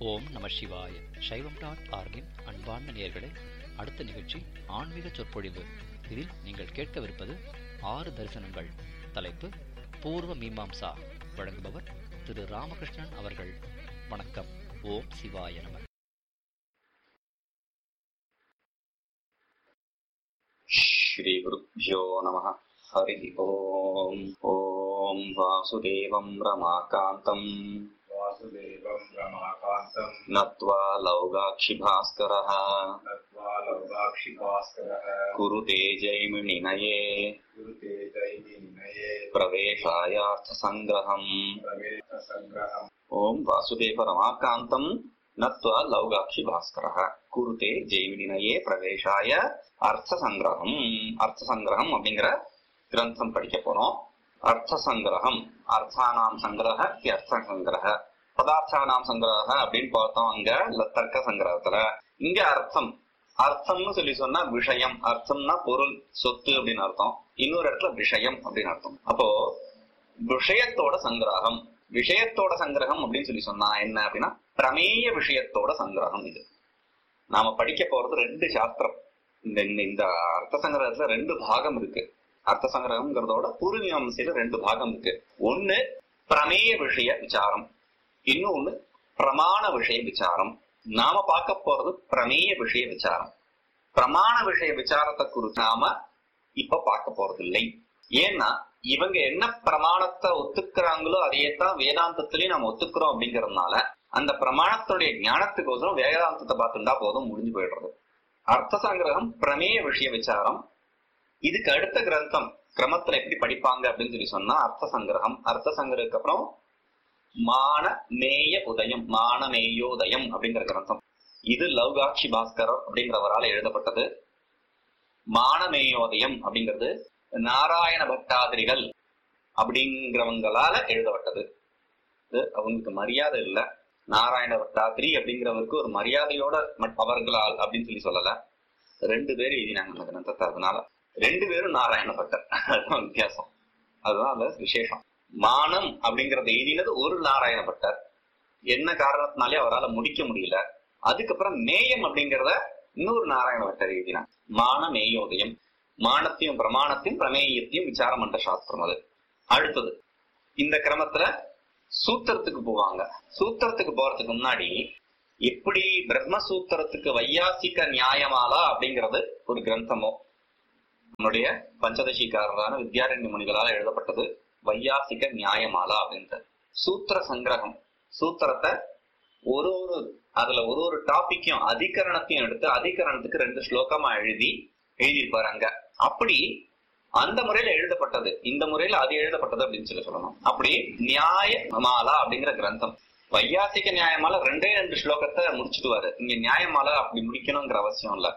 ஓம் நம சிவாய சைவம் டாட் ஆர்கின் அன்பார்ந்த நேயர்களே அடுத்த நிகழ்ச்சி ஆன்மீக சொற்பொழிவு இதில் நீங்கள் கேட்கவிருப்பது ஆறு தரிசனங்கள் தலைப்பு பூர்வ மீமாம்சா வழங்குபவர் திரு ராமகிருஷ்ணன் அவர்கள் வணக்கம் ஓம் சிவாய நம श्रीगुरुभ्यो नमः हरिः ओम् ॐ वासुदेवं रमाकान्तम् वासुदेवं रमाकान्तं नत्वा लौगाक्षिभास्करः नत्वा लौगाक्षिभास्करः कुरुते जैमिनिनये गुरुते दैनिनये प्रवेशायार्थसङ्ग्रहम् प्रवेशसङ्ग्रहम् ॐ वासुदेव रमाकान्तम् नत्वा लौगाक्षिभास्करः कुरुते ஜெய்வினினையே பிரவேசாய அர்த்த சங்கிரகம் அர்த்த சங்கிரகம் அப்படிங்கிற கிரந்தம் படிக்க போறோம் அர்த்த சங்கிரகம் அர்த்தானாம் சங்கிரக அர்த்த சங்கிரக பதார்த்தானாம் சங்கிரக அப்படின்னு பார்த்தோம் அங்க ல- தர்க்க சங்கிரகத்துல இங்க அர்த்தம் அர்த்தம்னு சொல்லி சொன்னா விஷயம் அர்த்தம்னா பொருள் சொத்து அப்படின்னு அர்த்தம் இன்னொரு இடத்துல விஷயம் அப்படின்னு அர்த்தம் அப்போ விஷயத்தோட சங்கிரகம் விஷயத்தோட சங்கிரகம் அப்படின்னு சொல்லி சொன்னா என்ன அப்படின்னா பிரமேய விஷயத்தோட சங்கிரகம் இது நாம படிக்க போறது ரெண்டு சாஸ்திரம் இந்த இந்த- இந்த அர்த்த சங்கிரகத்துல ரெண்டு பாகம் இருக்கு அர்த்த சங்கிரகம்ங்கிறதோட பூர்வீமாம்சையில ரெண்டு பாகம் இருக்கு ஒண்ணு பிரமேய விஷய விசாரம் இன்னொன்னு பிரமாண விஷய விசாரம் நாம பார்க்க போறது பிரமேய விஷய விசாரம் பிரமாண விஷய விசாரத்தை குறித்து நாம இப்ப பார்க்க போறது இல்லை ஏன்னா இவங்க என்ன பிரமாணத்தை ஒத்துக்கிறாங்களோ அதையே தான் வேதாந்தத்திலயும் நம்ம ஒத்துக்கிறோம் அப்படிங்கறதுனால அந்த பிரமாணத்துடைய ஞானத்துக்கோசரம் வேதாந்தத்தை பார்த்துட்டா போதும் முடிஞ்சு போயிடுறது அர்த்த சங்கிரகம் பிரமேய விஷய விசாரம் இதுக்கு அடுத்த கிரந்தம் கிரமத்துல எப்படி படிப்பாங்க அப்படின்னு சொல்லி சொன்னா அர்த்த சங்கிரகம் அர்த்த சங்கிரகத்துக்கு அப்புறம் மான மேய உதயம் மான மேயோதயம் அப்படிங்கிற கிரந்தம் இது லவ்காட்சி பாஸ்கர் அப்படிங்கிறவரால் எழுதப்பட்டது மானமேயோதயம் அப்படிங்கிறது நாராயண பட்டாதிரிகள் அப்படிங்கிறவங்களால எழுதப்பட்டது இது அவங்களுக்கு மரியாதை இல்ல நாராயண பட்டாதிரி அப்படிங்கிறவருக்கு ஒரு மரியாதையோட மட்- அவர்களால் அப்படின்னு சொல்லி சொல்லல ரெண்டு பேரும் எழுதினாங்க அந்த கிரந்தத்தை அதனால ரெண்டு பேரும் நாராயண பட்டர் அதுதான் வித்தியாசம் அதுதான் அந்த விசேஷம் மானம் அப்படிங்கறத எழுதினது ஒரு நாராயண பட்டர் என்ன காரணத்தினாலே அவரால் முடிக்க முடியல அதுக்கப்புறம் நேயம் அப்படிங்கறத இன்னொரு நாராயண பட்டர் எழுதினார் மான மேயோதயம் மானத்தையும் பிரமாணத்தையும் பிரமேயத்தையும் விசாரம் பண்ற சாஸ்திரம் அது அடுத்தது இந்த கிரமத்துல சூத்திரத்துக்கு போவாங்க சூத்திரத்துக்கு போறதுக்கு முன்னாடி எப்படி பிரம்மசூத்திரத்துக்கு வையாசிக நியாயமாலா அப்படிங்கிறது ஒரு கிரந்தமோ நம்முடைய பஞ்சதசிக்காரரான வித்யாரண்ய முனிகளால் எழுதப்பட்டது வையாசிக நியாயமாலா அப்படின்றது சூத்திர சங்கிரகம் சூத்திரத்தை ஒரு ஒரு அதுல ஒரு ஒரு டாபிக்கையும் அதிகரணத்தையும் எடுத்து அதிகரணத்துக்கு ரெண்டு ஸ்லோகமா எழுதி எழுதியிருப்பாரு அங்க அப்படி அந்த முறையில எழுதப்பட்டது இந்த முறையில அது எழுதப்பட்டது அப்படின்னு சொல்லி சொல்லணும் அப்படி நியாய மாலா அப்படிங்கிற கிரந்தம் வையாசிக நியாயமால ரெண்டே ரெண்டு ஸ்லோகத்தை முடிச்சுடுவாரு இங்க நியாயமாலா அப்படி முடிக்கணுங்கிற அவசியம் இல்ல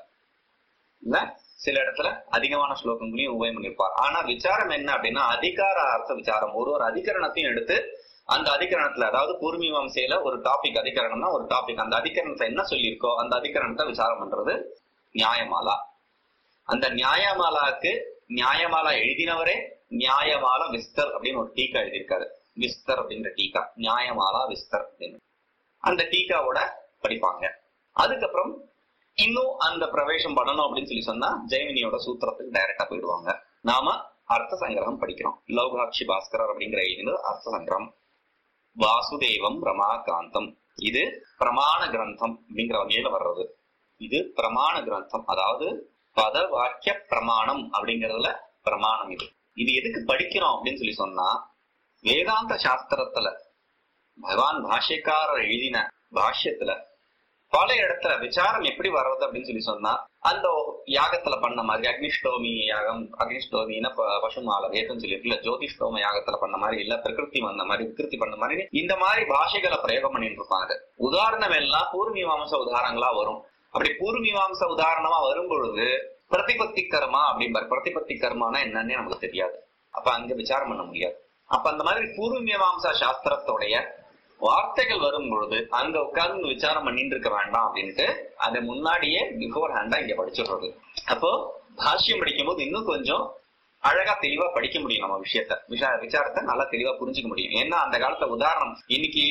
இல்ல சில இடத்துல அதிகமான ஸ்லோகங்களையும் உபயம் பண்ணிருப்பார் ஆனா விசாரம் என்ன அப்படின்னா அதிகார அர்த்த விசாரம் ஒரு ஒரு அதிகரணத்தையும் எடுத்து அந்த அதிகரணத்துல அதாவது பூர்வீமாம்சையில ஒரு டாபிக் அதிகரணம்னா ஒரு டாபிக் அந்த அதிகரணத்தை என்ன சொல்லியிருக்கோ அந்த அதிகரணத்தை விசாரம் பண்றது நியாயமாலா அந்த நியாயமாலாக்கு நியாயமாலா எழுதினவரே நியாயமாலா விஸ்தர் அப்படின்னு ஒரு டீக்கா எழுதியிருக்காரு விஸ்தர் அப்படிங்கிற டீக்கா நியாயமாலா விஸ்தர் அப்படின்னு அந்த டீக்காவோட படிப்பாங்க அதுக்கப்புறம் இன்னும் அந்த பிரவேசம் பண்ணணும் அப்படின்னு சொல்லி சொன்னா ஜெயமினியோட சூத்திரத்துக்கு டைரக்டா போயிடுவாங்க நாம அர்த்த சங்கிரகம் படிக்கிறோம் லௌகாட்சி பாஸ்கரர் அப்படிங்கிற எழுதினது அர்த்த சங்கிரகம் வாசுதேவம் ரமாகாந்தம் இது பிரமாண கிரந்தம் அப்படிங்கிற வகையில வர்றது இது பிரமாண கிரந்தம் அதாவது பத வாக்கிய பிரமாணம் அப்படிங்கறதுல பிரமாணம் இது இது எதுக்கு படிக்கிறோம் அப்படின்னு சொல்லி சொன்னா வேதாந்த சாஸ்திரத்துல பகவான் பாஷ்யக்காரர் எழுதின பாஷ்யத்துல பல இடத்துல விசாரம் எப்படி வர்றது அப்படின்னு சொல்லி சொன்னா அந்த யாகத்துல பண்ண மாதிரி அக்னிஷ்டோமி யாகம் அக்னிஷ்டோமின்னா ப- பசுமால வேதம் சொல்லி இல்ல ஜோதிஷ்டோம யாகத்துல பண்ண மாதிரி இல்ல பிரகிருதி வந்த மாதிரி விகிருதி பண்ண மாதிரி இந்த மாதிரி பாஷைகளை பிரயோகம் பண்ணிட்டு இருப்பாங்க உதாரணம் எல்லாம் பூர்வீமாம்ச உதாரணங்களா வரும் அப்படி பூர்வீமாம்ச உதாரணமா வரும் பொழுது பிரதிபத்தி கர்மா அப்படிம்பாரு பிரதிபத்தி கர்மானா என்னன்னே நமக்கு தெரியாது அப்ப அங்க விசாரம் பண்ண முடியாது அப்ப அந்த மாதிரி பூர்வீமாம்சா சாஸ்திரத்தோடைய வார்த்தைகள் வரும் பொழுது அங்க உட்கார்ந்து விசாரம் பண்ணிட்டு இருக்க வேண்டாம் அப்படின்ட்டு அதை முன்னாடியே பிஃபோர் ஹேண்டா இங்க படிச்சிடுறது அப்போ பாஷ்யம் படிக்கும் போது இன்னும் கொஞ்சம் அழகா தெளிவா படிக்க முடியும் நம்ம விஷயத்த விஷா விசாரத்தை நல்லா தெளிவா புரிஞ்சுக்க முடியும் ஏன்னா அந்த காலத்துல உதாரணம் இன்னைக்கு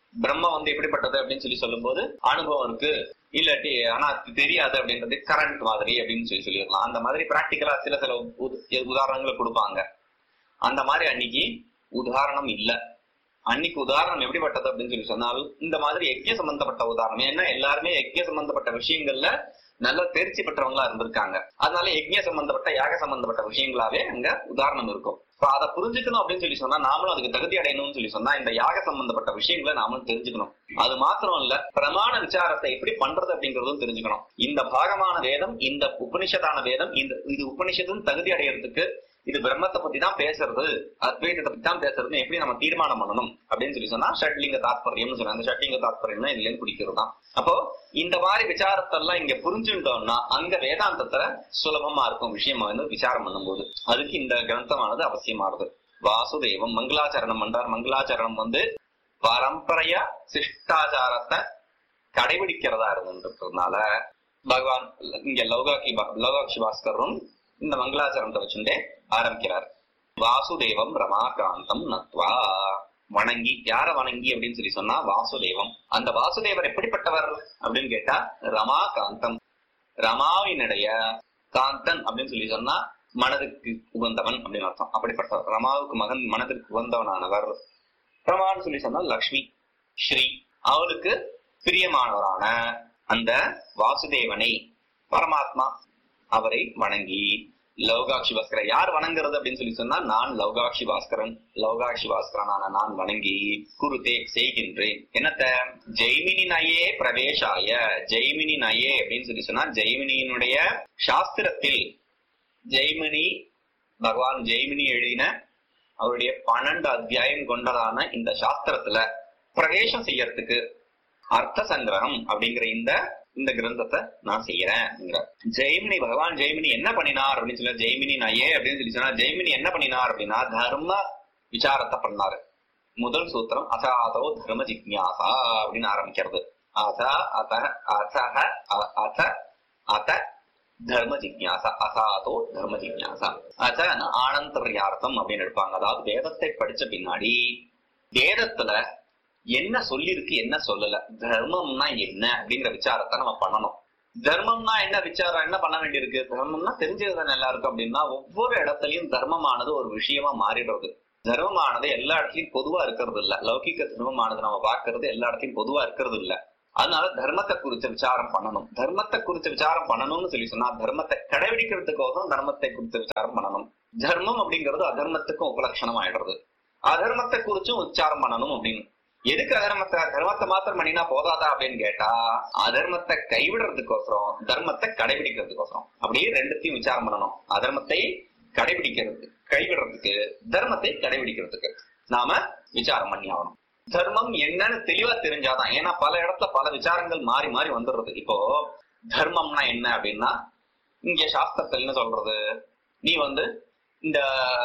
பிரம்ம வந்து எப்படிப்பட்டது அப்படின்னு சொல்லி சொல்லும்போது அனுபவம் இருக்கு இல்லாட்டி ஆனா அது தெரியாது அப்படின்றது கரண்ட் மாதிரி அப்படின்னு சொல்லி சொல்லிடலாம் அந்த மாதிரி பிராக்டிக்கலா சில சில உத- உதாரணங்களை கொடுப்பாங்க அந்த மாதிரி அன்னைக்கு உதாரணம் இல்ல அன்னைக்கு உதாரணம் எப்படிப்பட்டது அப்படின்னு சொல்லி சொன்னால் இந்த மாதிரி யஜ்ய சம்பந்தப்பட்ட உதாரணம் ஏன்னா எல்லாருமே யஜ்ய சம்பந்தப்பட்ட விஷயங்கள்ல நல்ல தேர்ச்சி பெற்றவங்களா இருந்திருக்காங்க அதனால யஜ்ய சம்பந்தப்பட்ட யாக சம்பந்தப்பட்ட விஷயங்களாவே அங்க உதாரணம் இருக்கும் இப்ப அதை புரிஞ்சுக்கணும் அப்படின்னு சொல்லி சொன்னா நாமளும் அதுக்கு தகுதி அடையணும்னு சொல்லி சொன்னா இந்த யாக சம்பந்தப்பட்ட விஷயங்களை நாமளும் தெரிஞ்சுக்கணும் அது மாத்திரம் இல்ல பிரமாண விசாரத்தை எப்படி பண்றது அப்படிங்கறதும் தெரிஞ்சுக்கணும் இந்த பாகமான வேதம் இந்த உபனிஷத்தான வேதம் இந்த இது உபனிஷத்துன்னு தகுதி அடையறதுக்கு இது பிரம்மத்தை பத்தி தான் பேசுறது அத்வைதத்தை பத்தி தான் பேசுறதுன்னு எப்படி நம்ம தீர்மானம் பண்ணணும் அப்படின்னு சொல்லி சொன்னா ஷட்லிங்க தாத்பரியம்னு சொன்னா அந்த ஷட்லிங்க தாத்பரியம் தான் இதுல இருந்து குடிக்கிறது தான் அப்போ இந்த மாதிரி விசாரத்தெல்லாம் இங்க புரிஞ்சுட்டோம்னா அங்க வேதாந்தத்துல சுலபமா இருக்கும் விஷயமா வந்து விசாரம் பண்ணும்போது அதுக்கு இந்த கிரந்தமானது அவசியமானது வாசுதேவம் மங்களாச்சரணம் பண்றார் மங்களாச்சரணம் வந்து பரம்பரையா சிஷ்டாச்சாரத்தை கடைபிடிக்கிறதா இருந்துன்றதுனால பகவான் இங்க லௌகாக்கி பா- லௌகாட்சி பாஸ்கரும் இந்த மங்களாச்சரணத்தை வச்சுட்டே ஆரம்பிக்கிறார் வாசுதேவம் ரமாகாந்தம் நத்வா வணங்கி யார வணங்கி அப்படின்னு சொல்லி சொன்னா வாசுதேவம் அந்த வாசுதேவர் எப்படிப்பட்டவர் அப்படின்னு கேட்டா ரமாகாந்தம் ரமாவினுடைய காந்தன் அப்படின்னு சொல்லி சொன்னா மனதுக்கு உகந்தவன் அப்படின்னு அர்த்தம் அப்படிப்பட்டவர் ரமாவுக்கு மகன் மனதிற்கு உகந்தவனானவர் ரமான்னு சொல்லி சொன்னா லக்ஷ்மி ஸ்ரீ அவளுக்கு பிரியமானவரான அந்த வாசுதேவனை பரமாத்மா அவரை வணங்கி லௌகாட்சி பாஸ்கரன் யார் வணங்குறது அப்படின்னு சொல்லி சொன்னா நான் லௌகாட்சி பாஸ்கரன் லௌகாட்சி பாஸ்கரனான நான் வணங்கி குருதே செய்கின்றேன் என்னத்த ஜெய்மினி நயே பிரவேசாய ஜெய்மினி நயே அப்படின்னு சொல்லி சொன்னா ஜெய்மினியினுடைய சாஸ்திரத்தில் ஜெய்மினி பகவான் ஜெய்மினி எழுதின அவருடைய பன்னெண்டு அத்தியாயம் கொண்டதான இந்த சாஸ்திரத்துல பிரவேசம் செய்யறதுக்கு அர்த்த சங்கிரகம் அப்படிங்கிற இந்த இந்த கிரந்தத்தை நான் செய்யறேன் அப்படிங்கிற ஜெய்மினி பகவான் ஜெய்மினி என்ன பண்ணினார் அப்படின்னு சொல்லி ஜெய்மினி நயே அப்படின்னு சொல்லி சொன்னா ஜெய்மினி என்ன பண்ணினார் அப்படின்னா தர்ம விசாரத்தை பண்ணாரு முதல் சூத்திரம் அசாதோ தர்ம ஜிக்ஞாசா அப்படின்னு ஆரம்பிக்கிறது அத அத அசக அ- அத அத தர்ம ஜிக்ஞாசா அசாதோ தர்ம ஜிக்ஞாசா அச்ச ஆனந்தர்யார்த்தம் அப்படின்னு எடுப்பாங்க அதாவது வேதத்தை படிச்ச பின்னாடி வேதத்துல என்ன சொல்லிருக்கு என்ன சொல்லல தர்மம்னா என்ன அப்படிங்கிற விசாரத்தை நம்ம பண்ணணும் தர்மம்னா என்ன விசாரம் என்ன பண்ண வேண்டியிருக்கு தர்மம்னா தெரிஞ்சதுதானே எல்லாருக்கும் அப்படின்னா ஒவ்வொரு இடத்துலயும் தர்மமானது ஒரு விஷயமா மாறிடுறது தர்மமானது எல்லா இடத்துலயும் பொதுவா இருக்கிறது இல்ல லௌகிக தர்மமானது நம்ம பார்க்கிறது எல்லா இடத்துலயும் பொதுவா இருக்கிறது இல்ல அதனால தர்மத்தை குறிச்ச விசாரம் பண்ணணும் தர்மத்தை குறிச்ச விசாரம் பண்ணணும்னு சொல்லி சொன்னா தர்மத்தை கடைபிடிக்கிறதுக்கோசம் தர்மத்தை குறிச்ச விசாரம் பண்ணணும் தர்மம் அப்படிங்கிறது அதர்மத்துக்கும் உபலட்சணம் ஆயிடுறது அதர்மத்தை குறிச்சும் உச்சாரம் பண்ணணும் அப்படின்னு எதுக்கு அதர்மத்தை தர்மத்தை மாத்திரம் பண்ணினா போதாதா அப்படின்னு கேட்டா அதர்மத்தை கைவிடுறதுக்கோசரம் தர்மத்தை கடைபிடிக்கிறதுக்கோசரம் அப்படியே ரெண்டுத்தையும் விசாரம் பண்ணணும் அதர்மத்தை கடைபிடிக்கிறது கைவிடுறதுக்கு தர்மத்தை கடைபிடிக்கிறதுக்கு நாம விசாரம் பண்ணி ஆகணும் தர்மம் என்னன்னு தெளிவா தெரிஞ்சாதான் ஏன்னா பல இடத்துல பல விசாரங்கள் மாறி மாறி வந்துடுறது இப்போ தர்மம்னா என்ன அப்படின்னா இங்க சாஸ்திரத்துல என்ன சொல்றது நீ வந்து இந்த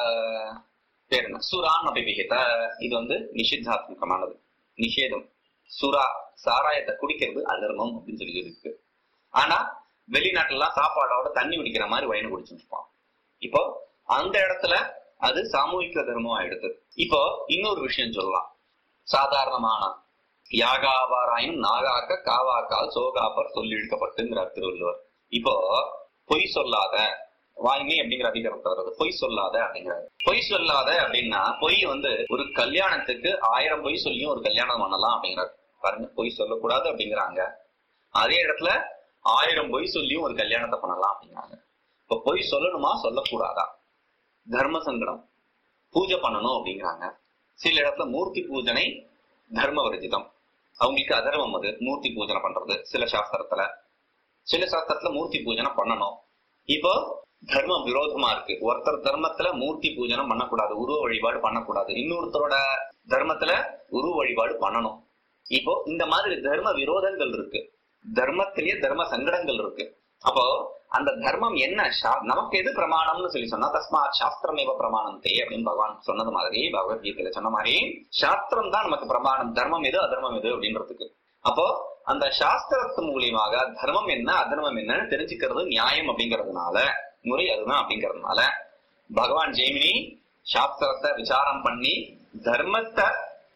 பேர் என்ன சுரான் அபிவிகித இது வந்து நிஷித்தாத்மகமானது நிஷேதம் சுறா சாராயத்தை குடிக்கிறது அதர்மம் அப்படின்னு சொல்லி இருக்கு ஆனா வெளிநாட்டுல எல்லாம் சாப்பாடோட தண்ணி குடிக்கிற மாதிரி வயனு குடிச்சுட்டு இருப்பான் இப்போ அந்த இடத்துல அது சாமூகிக தர்மம் ஆயிடுது இப்போ இன்னொரு விஷயம் சொல்லலாம் சாதாரணமான யாகாவாராயும் நாகாக்க காவாக்கால் சோகாப்பர் சொல்லி இழுக்கப்பட்டுங்கிறார் திருவள்ளுவர் இப்போ பொய் சொல்லாத வாய்மை அப்படிங்கிற அதிகாரத்தை வருது பொய் சொல்லாத அப்படிங்கிறாரு பொய் சொல்லாத அப்படின்னா பொய் வந்து ஒரு கல்யாணத்துக்கு ஆயிரம் பொய் சொல்லியும் ஒரு கல்யாணம் பண்ணலாம் அப்படிங்கிறாரு பாருங்க பொய் சொல்லக்கூடாது அப்படிங்கிறாங்க அதே இடத்துல ஆயிரம் பொய் சொல்லியும் ஒரு கல்யாணத்தை பண்ணலாம் அப்படிங்கிறாங்க இப்ப பொய் சொல்லணுமா சொல்லக்கூடாதா தர்ம சங்கடம் பூஜை பண்ணணும் அப்படிங்கிறாங்க சில இடத்துல மூர்த்தி பூஜனை தர்ம வர்ஜிதம் அவங்களுக்கு அதர்மம் அது மூர்த்தி பூஜனை பண்றது சில சாஸ்திரத்துல சில சாஸ்திரத்துல மூர்த்தி பூஜனை பண்ணணும் இப்போ தர்மம் விரோதமா இருக்கு ஒருத்தர் தர்மத்துல மூர்த்தி பூஜனம் பண்ணக்கூடாது உருவ வழிபாடு பண்ணக்கூடாது இன்னொருத்தரோட தர்மத்துல உருவ வழிபாடு பண்ணணும் இப்போ இந்த மாதிரி தர்ம விரோதங்கள் இருக்கு தர்மத்திலேயே தர்ம சங்கடங்கள் இருக்கு அப்போ அந்த தர்மம் என்ன சா- நமக்கு எது பிரமாணம்னு சொல்லி சொன்னா தஸ்மாத் சாஸ்திரமேவ பிரமாணந்தே அப்படின்னு பகவான் சொன்னது மாதிரி பகவத்கீதையில சொன்ன மாதிரி சாஸ்திரம் தான் நமக்கு பிரமாணம் தர்மம் எது அதர்மம் எது அப்படின்றதுக்கு அப்போ அந்த சாஸ்திரத்து மூலியமாக தர்மம் என்ன அதர்மம் என்னன்னு தெரிஞ்சுக்கிறது நியாயம் அப்படிங்கறதுனால முறை அதுதான் அப்படிங்கறதுனால பகவான் ஜெய்மினி சாஸ்திரத்தை விசாரம் பண்ணி தர்மத்தை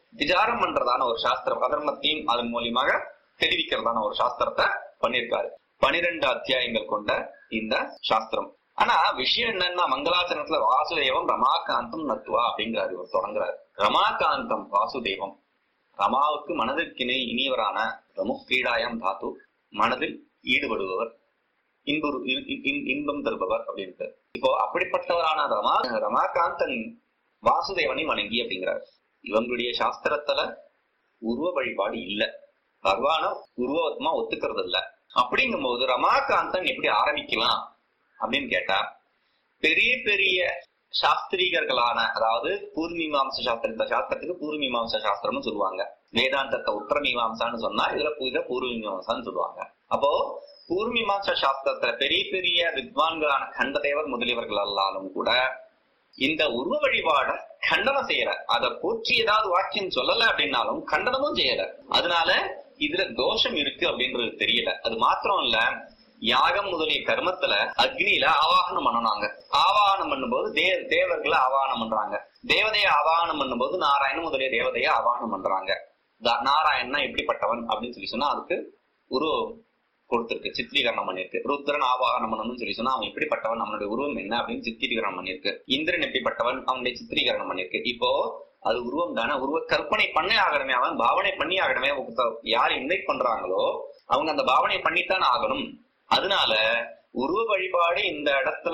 விசாரம் பண்றதான ஒரு சாஸ்திரம் அதர்மத்தையும் அதன் மூலியமாக தெரிவிக்கிறதான ஒரு சாஸ்திரத்தை பண்ணியிருக்காரு பனிரெண்டு அத்தியாயங்கள் கொண்ட இந்த சாஸ்திரம் ஆனா விஷயம் என்னன்னா மங்களாச்சரணத்துல வாசுதேவம் ரமாகாந்தம் நத்துவா அப்படிங்கிறாரு இவர் தொடங்குறாரு ரமாகாந்தம் வாசுதேவம் ரமாவுக்கு மனதிற்கிணை இனியவரான பிரமுக் கிரீடாயம் தாத்து மனதில் ஈடுபடுபவர் இன்புறு இன்- இன்- இன்- இன்பம் தருபவர் அப்படின்ட்டு இப்போ அப்படிப்பட்டவரான ரமா ரமாகாந்தன் வாசுதேவனை வணங்கி அப்படிங்கிறார் இவங்களுடைய சாஸ்திரத்துல உருவ வழிபாடு இல்ல பகவான உருவமா ஒத்துக்கிறது இல்ல அப்படிங்கும்போது ரமாகாந்தன் எப்படி ஆரம்பிக்கலாம் அப்படின்னு கேட்டா பெரிய பெரிய சாஸ்திரிகர்களான அதாவது பூர்வீமாம்ச சாஸ்திரம் இந்த சாஸ்திரத்துக்கு பூர்வீமாம்ச சாஸ்திரம்னு சொல்லுவாங்க வேதாந்தத்தை உத்தரமீமாம்சான்னு சொன்னா இதுல இதுல பூர்வீமாம்சான்னு சொல்லுவாங்க அப்போ பூர்வீமாம்ச சாஸ்திரத்துல பெரிய பெரிய வித்வான்களான கண்டதேவர் முதலியவர்கள் எல்லாலும் கூட இந்த உருவ வழிபாட கண்டனம் செய்யற அதை போற்றி ஏதாவது வாக்கியம் சொல்லல அப்படின்னாலும் கண்டனமும் செய்யல அதனால இதுல தோஷம் இருக்கு அப்படின்றது தெரியல அது மாத்திரம் இல்ல யாகம் முதலிய கர்மத்துல அக்னியில ஆவாகனம் பண்ணனாங்க ஆவாகனம் பண்ணும்போது தே தேவர்களை ஆவாகனம் பண்றாங்க தேவதையை ஆவாகனம் பண்ணும்போது நாராயணன் முதலிய தேவதையை ஆவாகனம் பண்றாங்க த- நாராயணனா எப்படிப்பட்டவன் அப்படின்னு சொல்லி சொன்னா அதுக்கு ஒரு கொடுத்திருக்கு சித்திரீகரணம் பண்ணிருக்கு ருத்ரன் ஆவாகனம் பண்ணணும்னு சொல்லி சொன்னா அவன் எப்படிப்பட்டவன் அவனுடைய உருவம் என்ன அப்படின்னு சித்திரீகரணம் பண்ணிருக்கு இந்திரன் எப்படிப்பட்டவன் அவனுடைய சித்திரீகரணம் பண்ணிருக்கு இப்போ அது உருவம் தானே உருவ கற்பனை பண்ணே ஆகணுமே அவன் பாவனை பண்ணி ஆகணுமே ஒருத்த- யார் இன்வைட் பண்றாங்களோ அவங்க அந்த பாவனை பண்ணித்தான் ஆகணும் அதனால உருவ வழிபாடு இந்த இடத்துல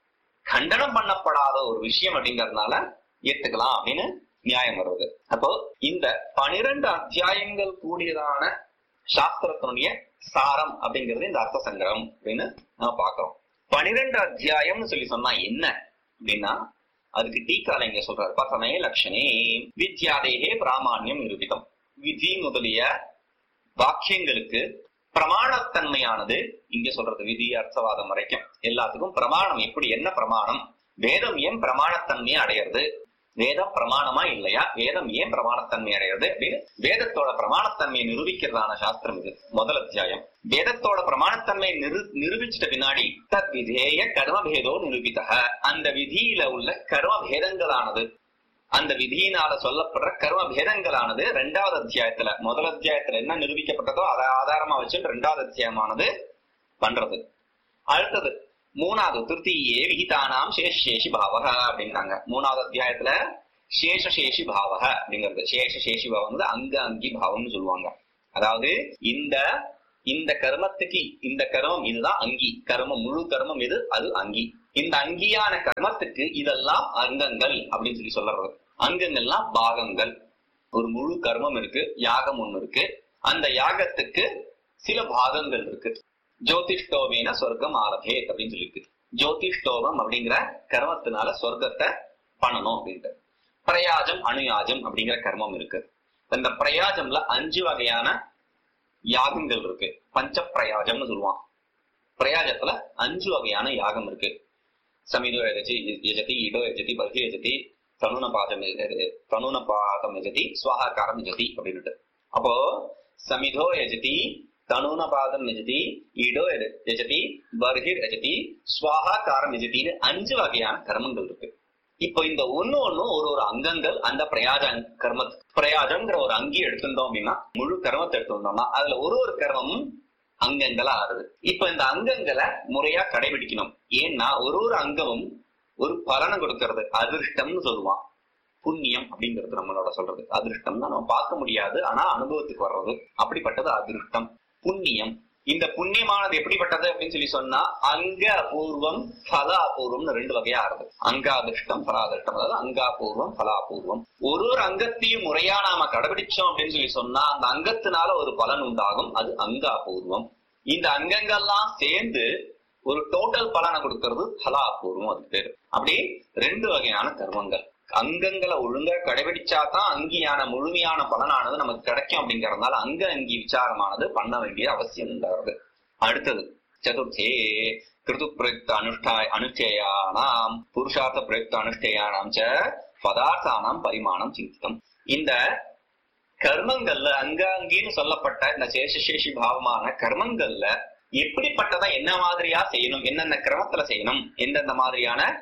கண்டனம் பண்ணப்படாத ஒரு விஷயம் அப்படிங்கறதுனால ஏத்துக்கலாம் அப்படின்னு நியாயம் வருது அப்போ இந்த பனிரெண்டு அத்தியாயங்கள் கூடியதான சாஸ்திரத்தினுடைய சாரம் அப்படிங்கிறது இந்த அர்த்த சங்கிரகம் அப்படின்னு நம்ம பாக்குறோம் பனிரெண்டு அத்தியாயம்னு சொல்லி சொன்னா என்ன அப்படின்னா அதுக்கு டீக்கால இங்க சொல்றாரு பசமே லட்சணே வித்யாதேகே பிராமான்யம் நிரூபிதம் விதி முதலிய வாக்கியங்களுக்கு பிரமாணத்தன்மையானது இங்க சொல்றது விதி அர்த்தவாதம் வரைக்கும் எல்லாத்துக்கும் பிரமாணம் எப்படி என்ன பிரமாணம் வேதம் ஏன் பிரமாணத்தன்மையை அடையிறது வேதம் பிரமாணமா இல்லையா வேதம் ஏன் பிரமாணத்தன்மை அடையிறது அப்படின்னு வேதத்தோட பிரமாணத்தன்மையை நிரூபிக்கிறதான சாஸ்திரம் இது முதல் அத்தியாயம் வேதத்தோட பிரமாணத்தன்மையை நிரு நிரூபிச்சிட்ட பின்னாடி தத் விதேய கர்மபேதோ நிரூபித்தக அந்த விதியில உள்ள கர்ம பேதங்களானது அந்த விதியினால சொல்லப்படுற கர்ம பேதங்களானது ரெண்டாவது அத்தியாயத்துல முதல் அத்தியாயத்துல என்ன நிரூபிக்கப்பட்டதோ அதை ஆதாரமா வச்சு ரெண்டாவது அத்தியாயமானது பண்றது அடுத்தது மூணாவது திருத்தீயே விகிதானாம் சேஷேஷி பாவக அப்படின்னாங்க மூணாவது அத்தியாயத்துல சேஷசேஷி பாவக அப்படிங்கிறது சேஷசேஷி பாவம் வந்து அங்க அங்கி பாவம்னு சொல்லுவாங்க அதாவது இந்த இந்த கர்மத்துக்கு இந்த கர்மம் இதுதான் அங்கி கர்மம் முழு கர்மம் எது அது அங்கி இந்த அங்கியான கர்மத்துக்கு இதெல்லாம் அங்கங்கள் அப்படின்னு சொல்லி சொல்றது அங்கங்கள்லாம் பாகங்கள் ஒரு முழு கர்மம் இருக்கு யாகம் ஒண்ணு இருக்கு அந்த யாகத்துக்கு சில பாகங்கள் இருக்கு ஜோதிஷ்டோமேன சொர்க்கம் ஆரபேத் அப்படின்னு சொல்லிருக்கு ஜோதிஷ்டோமம் அப்படிங்கிற கர்மத்தினால சொர்க்கத்தை பண்ணணும் அப்படின்ட்டு பிரயாஜம் அணுயாஜம் அப்படிங்கிற கர்மம் இருக்கு இந்த பிரயாஜம்ல அஞ்சு வகையான யாகங்கள் இருக்கு பஞ்ச பிரயாஜம்னு சொல்லுவான் பிரயாஜத்துல அஞ்சு வகையான யாகம் இருக்கு சமிதோ யஜதி யஜதி இடோ யஜதி பர்ஹி யஜதி தனுனபாதம் யஜ- தனுனபாதம் யஜதி சுவாகாரம் யஜதி அப்படின்னுட்டு அப்போ சமிதோ யஜதி தனுனபாதம் யஜதி இடோ யஜ- யஜதி பர்ஹிர் யஜதி சுவாகாரம் யஜதின்னு அஞ்சு வகையான கர்மங்கள் இருக்கு இப்போ இந்த ஒண்ணு ஒண்ணும் ஒரு ஒரு அங்கங்கள் அந்த பிரயாஜ கர்ம பிரயாஜங்கிற ஒரு அங்கி எடுத்துட்டோம் அப்படின்னா முழு கர்மத்தை எடுத்துட்டோம்னா அதுல ஒரு ஒரு கர்மமும் அங்கங்களா ஆறுது இப்ப இந்த அங்கங்களை முறையா கடைபிடிக்கணும் ஏன்னா ஒரு ஒரு அங்கமும் ஒரு பலனை கொடுக்கறது அதிர்ஷ்டம்னு சொல்லுவான் புண்ணியம் அப்படிங்கிறது நம்மளோட சொல்றது அதிர்ஷ்டம் தான் நம்ம பார்க்க முடியாது ஆனா அனுபவத்துக்கு வர்றது அப்படிப்பட்டது அதிர்ஷ்டம் புண்ணியம் இந்த புண்ணியமானது எப்படிப்பட்டது அப்படின்னு சொல்லி சொன்னா அங்க அபூர்வம் பல அபூர்வம்னு ரெண்டு வகையா ஆறுது அங்காதிர்ஷ்டம் பலாதிர்ஷ்டம் அதாவது அங்காபூர்வம் பலாபூர்வம் ஒரு ஒரு அங்கத்தையும் முறையா நாம கடைபிடிச்சோம் அப்படின்னு சொல்லி சொன்னா அந்த அங்கத்தினால ஒரு பலன் உண்டாகும் அது அங்காபூர்வம் இந்த அங்கங்கள்லாம் சேர்ந்து ஒரு டோட்டல் பலனை கொடுக்கறது பலாபூர்வம் அது பேரு அப்படி ரெண்டு வகையான கர்மங்கள் அங்கங்களை ஒழுங்கா கடைபிடிச்சாதான் அங்கியான முழுமையான பலனானது நமக்கு கிடைக்கும் அப்படிங்கறதுனால அங்க அங்கி விசாரமானது பண்ண வேண்டிய அவசியம் உண்டாகிறது அடுத்தது சதுர்த்தே கிருது பிரயுக்த அனுஷ்டா அனுஷ்டேயானாம் புருஷார்த்த பிரயுக்த அனுஷ்டேயானாம் ச பதார்த்தானாம் பரிமாணம் சிந்தித்தம் இந்த கர்மங்கள்ல அங்காங்கின்னு சொல்லப்பட்ட இந்த சேஷசேஷி பாவமான கர்மங்கள்ல எப்படிப்பட்டதா என்ன மாதிரியா செய்யணும் என்னென்ன கிரமத்துல செய்யணும் எந்தெந்த மாதிரியான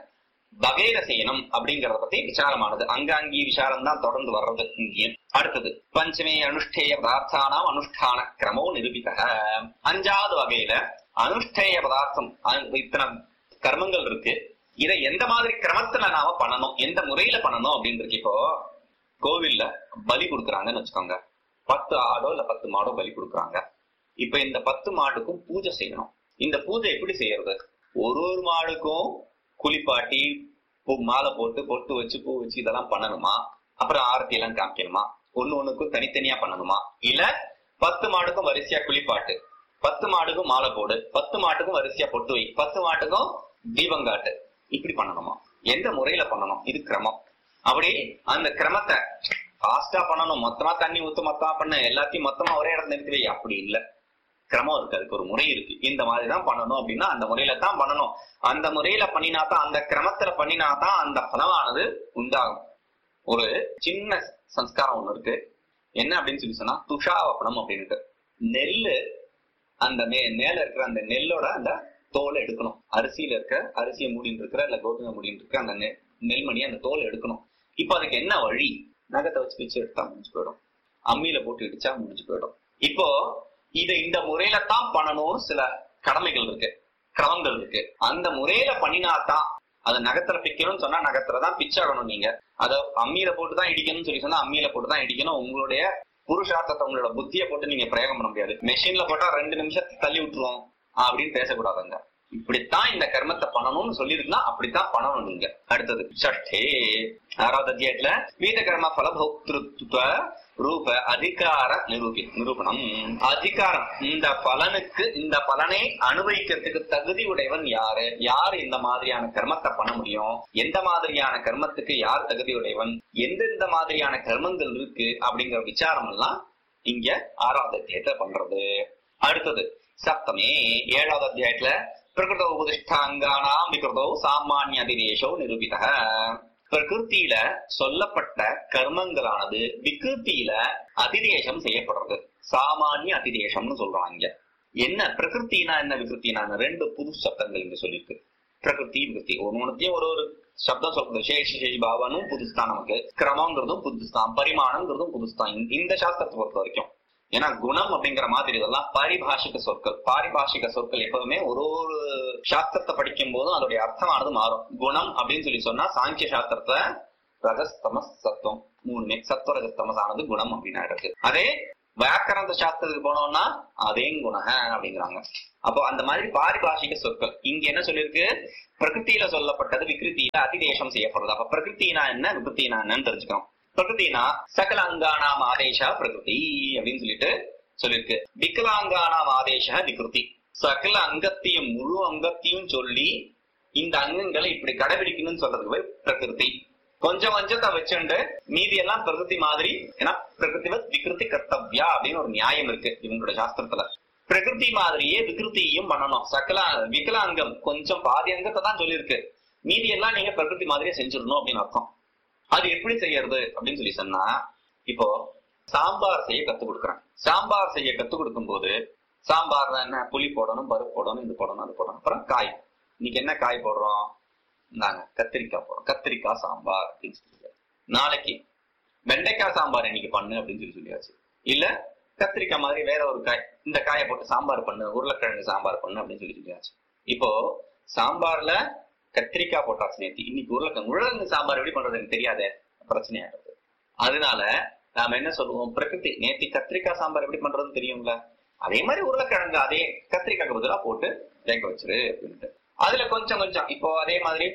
வகையில செய்யணும் அப்படிங்கறத பத்தி விசாரமானது அங்காங்கி விசாரம் தான் தொடர்ந்து வர்றது இங்கேயும் அடுத்தது பஞ்சமே அனுஷ்டேய பதார்த்தானாம் அனுஷ்டான கிரமோ நிரூபித அஞ்சாவது வகையில அனுஷ்டேய பதார்த்தம் அ- இத்தனை கர்மங்கள் இருக்கு இதை எந்த மாதிரி கிரமத்துல நாம பண்ணணும் எந்த முறையில பண்ணணும் அப்படின்னு இருக்கு இப்போ கோவில்ல பலி கொடுக்குறாங்கன்னு வச்சுக்கோங்க பத்து ஆடோ இல்ல பத்து மாடோ பலி கொடுக்குறாங்க இப்ப இந்த பத்து மாடுக்கும் பூஜை செய்யணும் இந்த பூஜை எப்படி செய்யறது ஒரு ஒரு மாடுக்கும் குளிப்பாட்டி பூ மாலை போட்டு பொட்டு வச்சு பூ வச்சு இதெல்லாம் பண்ணணுமா அப்புறம் ஆரத்தி எல்லாம் காமிக்கணுமா ஒண்ணு ஒண்ணுக்கும் தனித்தனியா பண்ணணுமா இல்ல பத்து மாடுக்கும் வரிசையா குளிப்பாட்டு பத்து மாடுக்கும் மாலை போடு பத்து மாட்டுக்கும் வரிசையா பொட்டு வை பத்து மாட்டுக்கும் தீபம் காட்டு இப்படி பண்ணணுமா எந்த முறையில பண்ணணும் இது கிரமம் அப்படி அந்த கிரமத்தை ஃபாஸ்டா பண்ணணும் மொத்தமா தண்ணி ஊத்து மொத்தமா பண்ண எல்லாத்தையும் மொத்தமா ஒரே இடத்துல நிறுத்தி வை அப்படி இல்ல கிரமம் இருக்கு அதுக்கு ஒரு முறை இருக்கு இந்த மாதிரி தான் பண்ணணும் அப்படின்னா அந்த முறையில தான் பண்ணணும் அந்த முறையில பண்ணினா தான் அந்த கிரமத்துல பண்ணினா தான் அந்த பலமானது உண்டாகும் ஒரு சின்ன சம்ஸ்காரம் ஒண்ணு இருக்கு என்ன அப்படின்னு சொல்லி சொன்னா துஷாவப்பனம் அப்படின்ட்டு நெல்லு அந்த மே- மேல இருக்கிற அந்த நெல்லோட அந்த தோலை எடுக்கணும் அரிசியில இருக்க அரிசியை மூடின்னு இருக்கிற இல்ல கோதுமை மூடின்னு இருக்கிற அந்த நெ- நெல்மணி அந்த தோலை எடுக்கணும் இப்போ அதுக்கு என்ன வழி நகத்தை வச்சு பிச்சு எடுத்தா முடிஞ்சு போயிடும் அம்மியில போட்டு இடிச்சா முடிஞ்சு போயிடும் இப்போ இதை இந்த முறையில தான் பண்ணணும்னு சில கடமைகள் இருக்கு கிரமங்கள் இருக்கு அந்த முறையில பண்ணினாதான் அது நகத்துல பிக்கணும்னு சொன்னா நகத்துல தான் பிச்சாகணும் நீங்க அத அம்மியில போட்டு தான் இடிக்கணும்னு சொல்லி சொன்னா அம்மியில போட்டு தான் இடிக்கணும் உங்களுடைய புருஷார்த்தத்தை உங்களோட புத்தியை போட்டு நீங்க பிரயோகம் பண்ண முடியாது மெஷின்ல போட்டா ரெண்டு நிமிஷத்தை தள்ளி விட்டுருவோம் அப்படின்னு பேசக்கூடாதுங்க இப்படித்தான் இந்த கர்மத்தை பண்ணணும்னு சொல்லியிருந்தா அப்படித்தான் பண்ணணும் நீங்க அடுத்தது சஷ்டே ஆறாவது அத்தியாயத்துல வீத கர்ம பலபோக்திருத்துவ ரூப அதிகார நிரூபி நிரூபணம் அதிகாரம் இந்த பலனுக்கு இந்த பலனை அனுபவிக்கிறதுக்கு தகுதி உடையவன் யாரு யார் இந்த மாதிரியான கர்மத்தை பண்ண முடியும் எந்த மாதிரியான கர்மத்துக்கு யார் தகுதி உடையவன் எந்தெந்த மாதிரியான கர்மங்கள் இருக்கு அப்படிங்கிற விசாரம் எல்லாம் இங்க ஆறாவது அத்தியாயத்துல பண்றது அடுத்தது சப்தமே ஏழாவது அத்தியாயத்துல பிரகிருத உபதிஷ்டாங்கானாம் விகிருதோ சாமானிய அதிதேசோ நிரூபித பிரகிருத்தியில சொல்லப்பட்ட கர்மங்களானது விகிருத்தியில அதிதேசம் செய்யப்படுறது சாமானிய அதிதேசம்னு சொல்றாங்க இங்க என்ன பிரகிருத்தினா என்ன விகிருத்தினா ரெண்டு புது சப்தங்கள் இங்க சொல்லியிருக்கு பிரகிருதி விகிருதி ஒரு ஒன்னுத்தையும் ஒரு ஒரு சப்தம் சொல்றது சேஷ சேஷி பாவனும் புதுசுதான் நமக்கு கிரமங்கிறதும் புதுசுதான் பரிமாணங்கிறதும் புதுசுதான் இந்த- இந்த சாஸ்திரத்தை பொறுத்த வரைக்கும் ஏன்னா குணம் அப்படிங்கிற மாதிரி இதெல்லாம் பாரிபாஷிக சொற்கள் பாரிபாஷிக சொற்கள் எப்பவுமே ஒரு ஒரு சாஸ்திரத்தை படிக்கும் போதும் அதோடைய அர்த்தமானது மாறும் குணம் அப்படின்னு சொல்லி சொன்னா சாங்கிய சாஸ்திரத்துல ரஜஸ்தமஸ் சத்துவம் மூணுமே சத்துவ ரஜஸ்தமஸ் ஆனது குணம் அப்படின்னு இருக்கு அதே வியாக்கரண சாஸ்திரத்துக்கு போனோம்னா அதே குணக அப்படிங்கிறாங்க அப்போ அந்த மாதிரி பாரிபாஷிக சொற்கள் இங்க என்ன சொல்லிருக்கு பிரகிருத்தியில சொல்லப்பட்டது விகிருத்தியில அதிதேசம் செய்யப்படுறது அப்ப பிரகிருத்தினா என்ன விகிருத்தினா என்னன்னு தெரிஞ்சுக்கணும் பிரகிருத்தினா சகல அங்கானாம் ஆதேசா பிரகிருதி அப்படின்னு சொல்லிட்டு சொல்லிருக்கு விகலாங்கானாம் ஆதேசா விகிருதி சகல அங்கத்தையும் முழு அங்கத்தையும் சொல்லி இந்த அங்கங்களை இப்படி கடைபிடிக்கணும்னு சொல்றதுக்கு பேர் பிரகிருதி கொஞ்சம் கொஞ்சத்தை வச்சுண்டு மீதி எல்லாம் பிரகிருதி மாதிரி ஏன்னா பிரகிருதிவத் விகிருதி கர்த்தவ்யா அப்படின்னு ஒரு நியாயம் இருக்கு இவங்களோட சாஸ்திரத்துல பிரகிருதி மாதிரியே விகிருதியையும் பண்ணணும் சகல விகலாங்கம் கொஞ்சம் பாதி அங்கத்தை தான் சொல்லியிருக்கு மீதி எல்லாம் நீங்க பிரகிருதி மாதிரியே செஞ்சிடணும் அப்படின்னு அர்த்தம் அது எப்படி செய்யறது அப்படின்னு சொல்லி சொன்னா இப்போ சாம்பார் செய்ய கத்து கொடுக்குறேன் சாம்பார் செய்ய கத்து கொடுக்கும் போது சாம்பார் என்ன புளி போடணும் பருப்பு போடணும் இது போடணும் அது போடணும் அப்புறம் காய் இன்னைக்கு என்ன காய் போடுறோம் நாங்க கத்திரிக்காய் போடுறோம் கத்திரிக்காய் சாம்பார் அப்படின்னு சொல்லி நாளைக்கு வெண்டைக்காய் சாம்பார் இன்னைக்கு பண்ணு அப்படின்னு சொல்லி சொல்லியாச்சு இல்ல கத்திரிக்காய் மாதிரி வேற ஒரு காய் இந்த காயை போட்டு சாம்பார் பண்ணு உருளைக்கிழங்கு சாம்பார் பண்ணு அப்படின்னு சொல்லி சொல்லியாச்சு இப்போ சாம்பார்ல கத்திரிக்காய் போட்டாச்சு நேத்தி இன்னைக்கு உருளைக்கிழங்கு உருளைக்கிழங்கு சாம்பார் எப்படி பண்றது எனக்கு தெரியாதே பிரச்சனையாகிறது அதனால நாம என்ன சொல்லுவோம் பிரகிருதி நேத்தி கத்திரிக்காய் சாம்பார் எப்படி பண்றதுன்னு தெரியும்ல அதே மாதிரி உருளைக்கிழங்கு அதே கத்திரிக்காய்க்கு பதிலா போட்டு வேக வச்சிரு அப்படின்ட்டு அதுல கொஞ்சம் கொஞ்சம் இப்போ அதே மாதிரி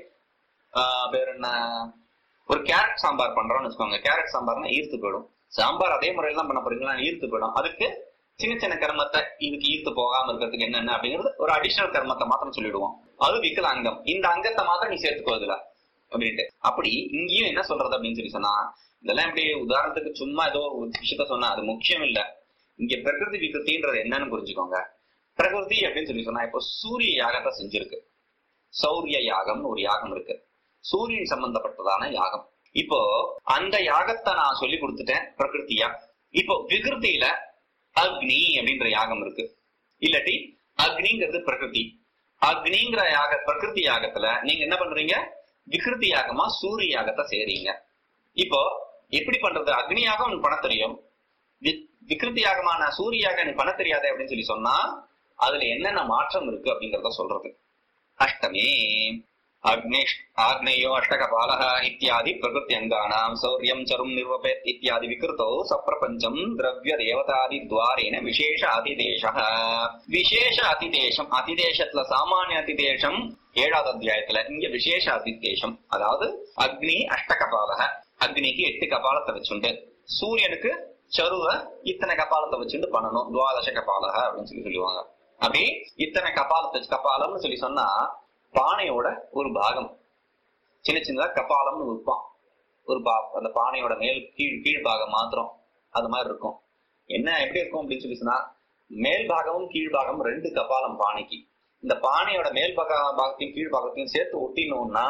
ஆஹ் வேற என்ன ஒரு கேரட் சாம்பார் பண்றோம்னு வச்சுக்கோங்க கேரட் சாம்பார்னா ஈர்த்து போயிடும் சாம்பார் அதே முறையில தான் பண்ண போறீங்களா ஈர்த்து போயிடும் அதுக்கு சின்ன சின்ன கர்மத்தை இதுக்கு ஈர்த்து போகாம இருக்கிறதுக்கு என்னென்ன அப்படிங்கிறது ஒரு அடிஷனல் கர்மத்தை மாத்திரம் சொல்லிடுவோம் அது விக்கல அங்கம் இந்த அங்கத்தை மாத்திரம் நீ சேர்த்துக்கோ இதுல அப்படின்ட்டு அப்படி இங்கேயும் என்ன சொல்றது அப்படின்னு சொல்லி சொன்னா இதெல்லாம் இப்படி உதாரணத்துக்கு சும்மா ஏதோ ஒரு விஷயத்த சொன்னா அது முக்கியம் இல்ல இங்க பிரகிருதி விகிருத்தின்றது என்னன்னு புரிஞ்சுக்கோங்க பிரகிருதி அப்படின்னு சொல்லி சொன்னா இப்போ சூரிய யாகத்தை செஞ்சிருக்கு சௌரிய யாகம்னு ஒரு யாகம் இருக்கு சூரியன் சம்பந்தப்பட்டதான யாகம் இப்போ அந்த யாகத்தை நான் சொல்லி கொடுத்துட்டேன் பிரகிருதியா இப்போ விகிருத்தியில அக்னி அப்படின்ற யாகம் இருக்கு இல்லாட்டி அக்னிங்கிறது பிரகிருதி அக்னிங்கிற யாக பிரகிருதி யாகத்துல நீங்க என்ன பண்றீங்க விகிருதி யாகமா சூரிய யாகத்தை செய்றீங்க இப்போ எப்படி பண்றது அக்னி யாகம் உனக்கு பண்ண தெரியும் வி- விகிருதி யாகமான சூரிய யாகம் எனக்கு பண்ண தெரியாது அப்படின்னு சொல்லி சொன்னா அதுல என்னென்ன மாற்றம் இருக்கு அப்படிங்கறத சொல்றது அஷ்டமே அக்னேஷ் ஆக்னேயோ அஷ்டகபாலः இத்தியாதி பிரகிருதி அங்கானாம் சௌரியம் சரும் நிர்வபேத் இத்தியாதி விகிருத்தோ சப்பிரபஞ்சம் திரவிய தேவதாதி துவாரேன விசேஷ அதிதேசः விசேஷ அதிதேசம் அதிதேசத்துல சாமானிய அதிதேசம் ஏழாவது அத்தியாயத்துல இங்க விசேஷ அதிதேசம் அதாவது அக்னி அஷ்டகபாலக அக்னிக்கு எட்டு கபாலத்தை வச்சுண்டு சூரியனுக்கு சருவ இத்தனை கபாலத்தை வச்சுட்டு பண்ணணும் துவாதச கபாலக அப்படின்னு சொல்லி சொல்லுவாங்க அப்படி இத்தனை கபாலத்தை கபாலம்னு சொல்லி சொன்னா பானையோட ஒரு பாகம் சின்ன சின்னதா கபாலம்னு விற்பான் ஒரு பா அந்த பானையோட மேல் கீழ் கீழ் பாகம் மாத்திரம் அது மாதிரி இருக்கும் என்ன எப்படி இருக்கும் அப்படின்னு சொல்லி சொன்னா மேல் பாகமும் கீழ் பாகமும் ரெண்டு கபாலம் பானைக்கு இந்த பானையோட மேல் பாக பாகத்தையும் கீழ் பாகத்தையும் சேர்த்து ஒட்டினோம்னா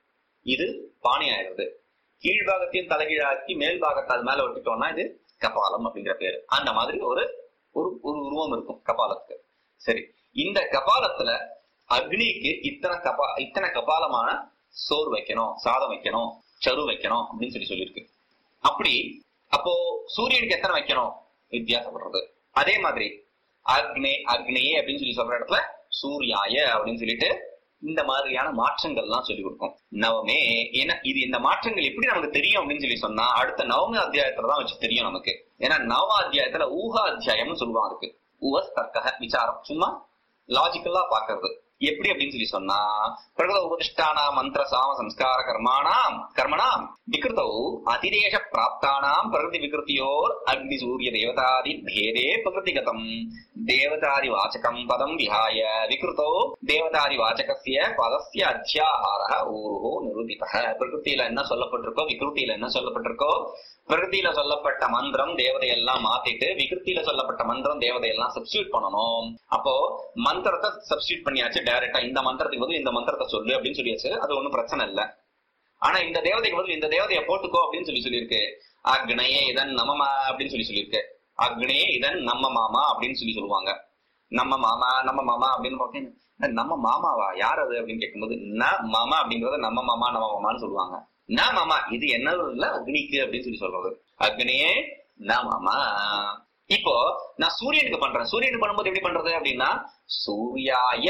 இது பானை ஆயிடுது கீழ் பாகத்தையும் தலைகீழாக்கி மேல் பாகத்தை அது மேல ஒட்டிட்டோம்னா இது கபாலம் அப்படிங்கிற பேரு அந்த மாதிரி ஒரு ஒரு ஒரு உருவம் இருக்கும் கபாலத்துக்கு சரி இந்த கபாலத்துல அக்னிக்கு இத்தனை கபா இத்தனை கபாலமான சோறு வைக்கணும் சாதம் வைக்கணும் சரு வைக்கணும் அப்படின்னு சொல்லி சொல்லியிருக்கு அப்படி அப்போ சூரியனுக்கு எத்தனை வைக்கணும் வித்தியாசப்படுறது அதே மாதிரி அக்னே அக்னியே அப்படின்னு சொல்லி சொல்ற இடத்துல சூர்யாய அப்படின்னு சொல்லிட்டு இந்த மாதிரியான மாற்றங்கள்லாம் சொல்லி கொடுக்கும் நவமே ஏன்னா இது இந்த மாற்றங்கள் எப்படி நமக்கு தெரியும் அப்படின்னு சொல்லி சொன்னா அடுத்த நவம அத்தியாயத்துல தான் வச்சு தெரியும் நமக்கு ஏன்னா நவ அத்தியாயத்துல ஊகா அத்தியாயம்னு சொல்லுவாங்க அதுக்கு உவஸ் தர்க்கக விசாரம் சும்மா லாஜிக்கலா பாக்குறது எப்படி அப்படின்னு சொல்லி சொன்னா பிரகத உபதிஷ்டானா மந்திர சாம சம்ஸ்கார கர்மாணாம் கர்மணாம் விகிருத்தௌ அதிதேச பிராப்தானாம் பிரகிருதி விகிருத்தியோர் அக்னி சூரிய தேவதாதி பேதே பிரகிருதிகதம் தேவதாதி வாச்சகம் பதம் விஹாய விகிருத்தோ தேவதாதி வாச்சகசிய பதஸ்ய அத்தியாகார ஊருகோ நிரூபிதः பிரகிருத்தியில என்ன சொல்லப்பட்டிருக்கோ விகிருத்தியில என்ன சொல்லப்பட்டிருக்கோ பிரகிருதியில சொல்லப்பட்ட மந்திரம் தேவதையெல்லாம் மாத்திட்டு விகிருத்தியில சொல்லப்பட்ட மந்திரம் தேவதையெல்லாம் சப்ஸ்டியூட் பண்ணணும் அப்போ மந்திரத்தை சப்ஸ்டியூட் பண்ணியாச்சு டைரக்டா இந்த மந்திரத்துக்கு பதில் இந்த மந்திரத்தை சொல்லு அப்படின்னு சொல்லியாச்சு அது ஒண்ணும் பிரச்சனை இல்ல ஆனா இந்த தேவதைக்கு பதில் இந்த தேவதையை போட்டுக்கோ அப்படின்னு சொல்லி சொல்லியிருக்கு அக்னையே இதன் நமமா அப்படின்னு சொல்லி சொல்லியிருக்கு அக்னே இதன் நம்ம மாமா அப்படின்னு சொல்லி சொல்லுவாங்க நம்ம மாமா நம்ம மாமா அப்படின்னு பார்த்தீங்கன்னா நம்ம மாமாவா யார் அது அப்படின்னு கேட்கும்போது ந மாமா அப்படிங்கறத நம்ம மாமா நம்ம மாமான்னு சொல்லுவாங்க ந மாமா இது என்னது இல்ல அக்னிக்கு அப்படின்னு சொல்லி சொல்றது அக்னியே ந மாமா இப்போ நான் சூரியனுக்கு பண்றேன் சூரியனுக்கு பண்ணும்போது எப்படி பண்றது அப்படின்னா சூர்யாய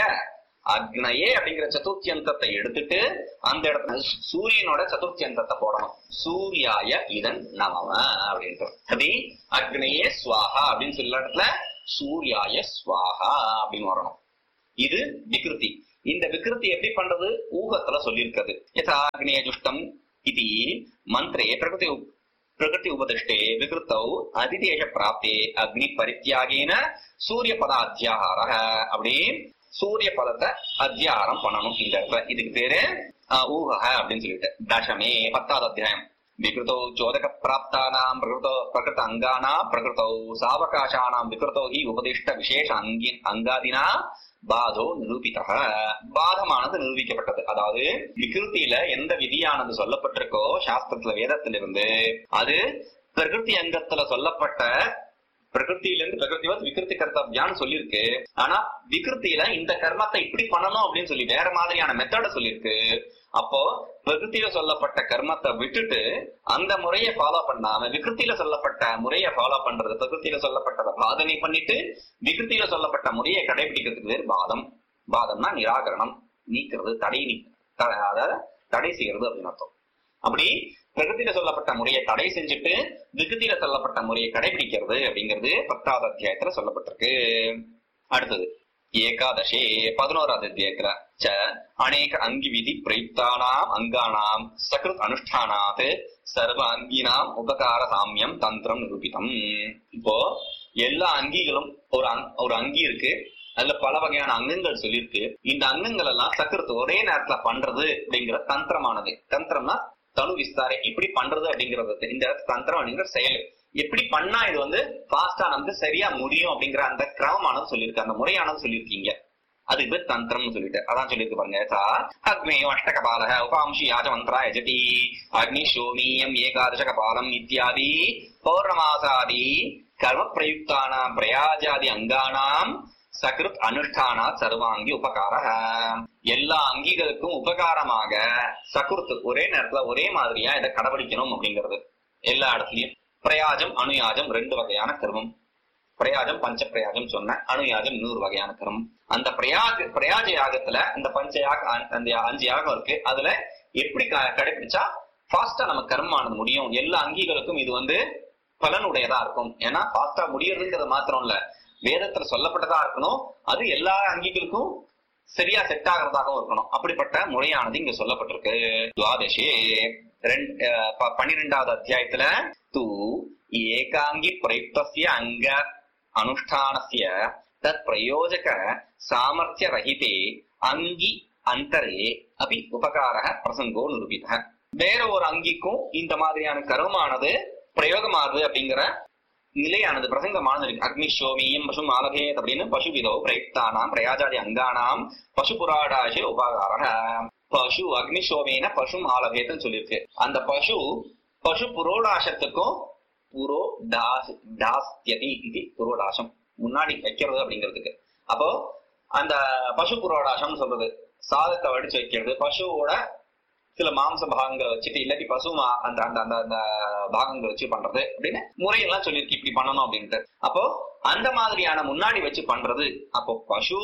அக்னயே அப்படிங்கிற சதுர்த்தியந்தத்தை எடுத்துட்டு அந்த இடத்துல சூரியனோட சதுர்த்தியந்தத்தை போடணும் சூர்யாய இதன் நமம அப்படின்ட்டு அது அக்னயே ஸ்வாஹா அப்படின்னு சொல்ல இடத்துல சூர்யாய ஸ்வாஹா அப்படின்னு வரணும் இது விகிருதி இந்த விகிருதி எப்படி பண்றது ஊகத்துல சொல்லியிருக்கிறது யதா அக்னேய ஜுஷ்டம் இது மந்திரே பிரகிருதி உப்- பிரகிருதி உபதிஷ்டே விகிருத்தௌ அதிதேச பிராப்தே அக்னி பரித்தியாகேன சூரிய பத அத்தியாகார அப்படி சூரிய பதத்தை அத்தியாரம் பண்ணணும் இந்த இடத்துல இதுக்கு பேரு ஆஹ், ஊகக அப்படின்னு சொல்லிட்டு தசமே பத்தாவது அத்தியாயம் விகிருத்தௌ சோதக பிராப்தானாம் பிரகிருத்தோ பிரகிருத அங்கானா பிரகிருத்தௌ சாவகாசானாம் விகிருத்தோ ஹி உபதிஷ்ட விசேஷ அங்கி அங்காதினா பாதோ நிரூபிதக பாதமானது நிரூபிக்கப்பட்டது அதாவது விகிருத்தியில எந்த விதியானது சொல்லப்பட்டிருக்கோ சாஸ்திரத்துல வேதத்திலிருந்து அது பிரகிருதி அங்கத்துல சொல்லப்பட்ட பிரகிருத்தியிலிருந்து பிரகிருதிவத் விகிருதி கர்த்தவ்யான்னு சொல்லியிருக்கு ஆனா விகிருத்தியில இந்த கர்மத்தை இப்படி பண்ணணும் அப்படின்னு சொல்லி வேற மாதிரியான மெத்தட சொல்லியிருக்கு அப்போ பிரகிருத்தியில சொல்லப்பட்ட கர்மத்தை விட்டுட்டு அந்த முறையை ஃபாலோ பண்ணாம விகிருத்தியில சொல்லப்பட்ட முறையை ஃபாலோ பண்றது பிரகிருத்தியில சொல்லப்பட்டதை பாதனை பண்ணிட்டு விகிருத்தியில சொல்லப்பட்ட முறையை கடைபிடிக்கிறதுக்கு பேர் பாதம் பாதம்னா நிராகரணம் நீக்கிறது தடை நீ த- அதாவது தடை செய்யறது அப்படின்னு அர்த்தம் அப்படி பிரகிருதியில சொல்லப்பட்ட முறையை தடை செஞ்சுட்டு விகிருதியில சொல்லப்பட்ட முறையை கடைபிடிக்கிறது அப்படிங்கிறது பத்தாவது அத்தியாயத்துல சொல்லப்பட்டிருக்கு அடுத்தது ஏகாதசே பதினோராவது அத்தியாயத்துல ச அநேக அங்கி விதி பிரயுக்தானாம் அங்கானாம் சகிருத் அனுஷ்டானாத் சர்வ அங்கினாம் உபகார சாமியம் தந்திரம் நிரூபிதம் இப்போ எல்லா அங்கிகளும் ஒரு அங்- ஒரு அங்கி இருக்கு அதுல பல வகையான அங்கங்கள் சொல்லியிருக்கு இந்த அங்கங்கள் எல்லாம் சக்கரத்து ஒரே நேரத்துல பண்றது அப்படிங்கிற தந்திரமானது தந்திரம்னா தனு விஸ்தாரை எப்படி பண்றது அப்படிங்கறது இந்த இடத்துல தந்திரம் அப்படிங்கிற செயல் எப்படி பண்ணா இது வந்து ஃபாஸ்டா நமக்கு சரியா முடியும் அப்படிங்கிற அந்த கிரமமானது சொல்லியிருக்கு அந்த முறையானது சொல்லியிருக்கீங்க அதுக்கு பேர் தந்திரம்னு சொல்லிட்டு அதான் சொல்லியிருக்கு பாருங்க சா அக்னேயோ அஷ்டகபாலக உபாம்சி யாஜமந்திரா யஜதி அக்னி சோமியம் ஏகாதச கபாலம் இத்தியாதி பௌர்ணமாசாதி கர்ம பிரயுக்தானாம் பிரயாஜாதி அங்கானாம் சகிருத் அனுஷ்டானா சர்வாங்கி உபகார எல்லா அங்கிகளுக்கும் உபகாரமாக சகுர்த் ஒரே நேரத்துல ஒரே மாதிரியா இதை கடைபிடிக்கணும் அப்படிங்கிறது எல்லா இடத்துலயும் பிரயாஜம் அனுயாஜம் ரெண்டு வகையான கர்மம் பிரயாஜம் பஞ்ச பிரயாஜம் சொன்ன அணுயாஜம் நூறு வகையான கர்மம் அந்த பிரயாக பிரயாஜ யாகத்துல இந்த பஞ்ச யாக அந்த அஞ்சு யாகம் இருக்கு அதுல எப்படி க- கடைபிடிச்சா ஃபாஸ்டா நம்ம கர்மானது முடியும் எல்லா அங்கிகளுக்கும் இது வந்து பலனுடையதா இருக்கும் ஏன்னா ஃபாஸ்டா முடியறதுங்கிறது மாத்திரம் இல்ல வேதத்துல சொல்லப்பட்டதா இருக்கணும் அது எல்லா அங்கிகளுக்கும் சரியா செட் ஆகிறதாகவும் இருக்கணும் அப்படிப்பட்ட முறையானது இங்க சொல்லப்பட்டிருக்கு துவாதசே ரெண்டு அஹ், ப- பன்னிரெண்டாவது அத்தியாயத்துல தூ ஏகாங்கி பிரயுக்தஸ்ய அங்க அனுஷ்டானஸ்ய தத் பிரயோஜக சாமர்த்திய ரஹிதே அங்கி அந்தரே அபி உபகார பிரசங்கோ நிரூபித வேற ஒரு அங்கிக்கும் இந்த மாதிரியான கர்மமானது பிரயோகமாகுது அப்படிங்கிற நிலையானது பிரசங்கமானது இருக்கு அக்னிஷோமியம் பசு மாலபேத் அப்படின்னு பசுவிதோ பிரயுக்தானாம் பிரயாஜாதி அங்கானாம் பசு புராடாசி உபகார பசு அக்னிஷோமேன பசு ஆலபேத்னு சொல்லியிருக்கு அந்த பசு பசு புரோடாசத்துக்கும் புரோ தாஸ் தாஸ்யதி இது புரோடாசம் முன்னாடி வைக்கிறது அப்படிங்கிறதுக்கு அப்போ அந்த பசு புரோடாசம் சொல்றது சாதத்தை வடிச்சு வைக்கிறது பசுவோட சில மாംസ பாகங்களை வச்சுட்டு இல்லாட்டி பசு மா- அந்த அந்த அந்த அந்த பாகங்களை வச்சு பண்றது அப்படின்னு முறையெல்லாம் சொல்லியிருக்கு இப்படி பண்ணணும் அப்படின்ட்டு அப்போ அந்த மாதிரியான முன்னாடி வச்சு பண்றது அப்போ பசு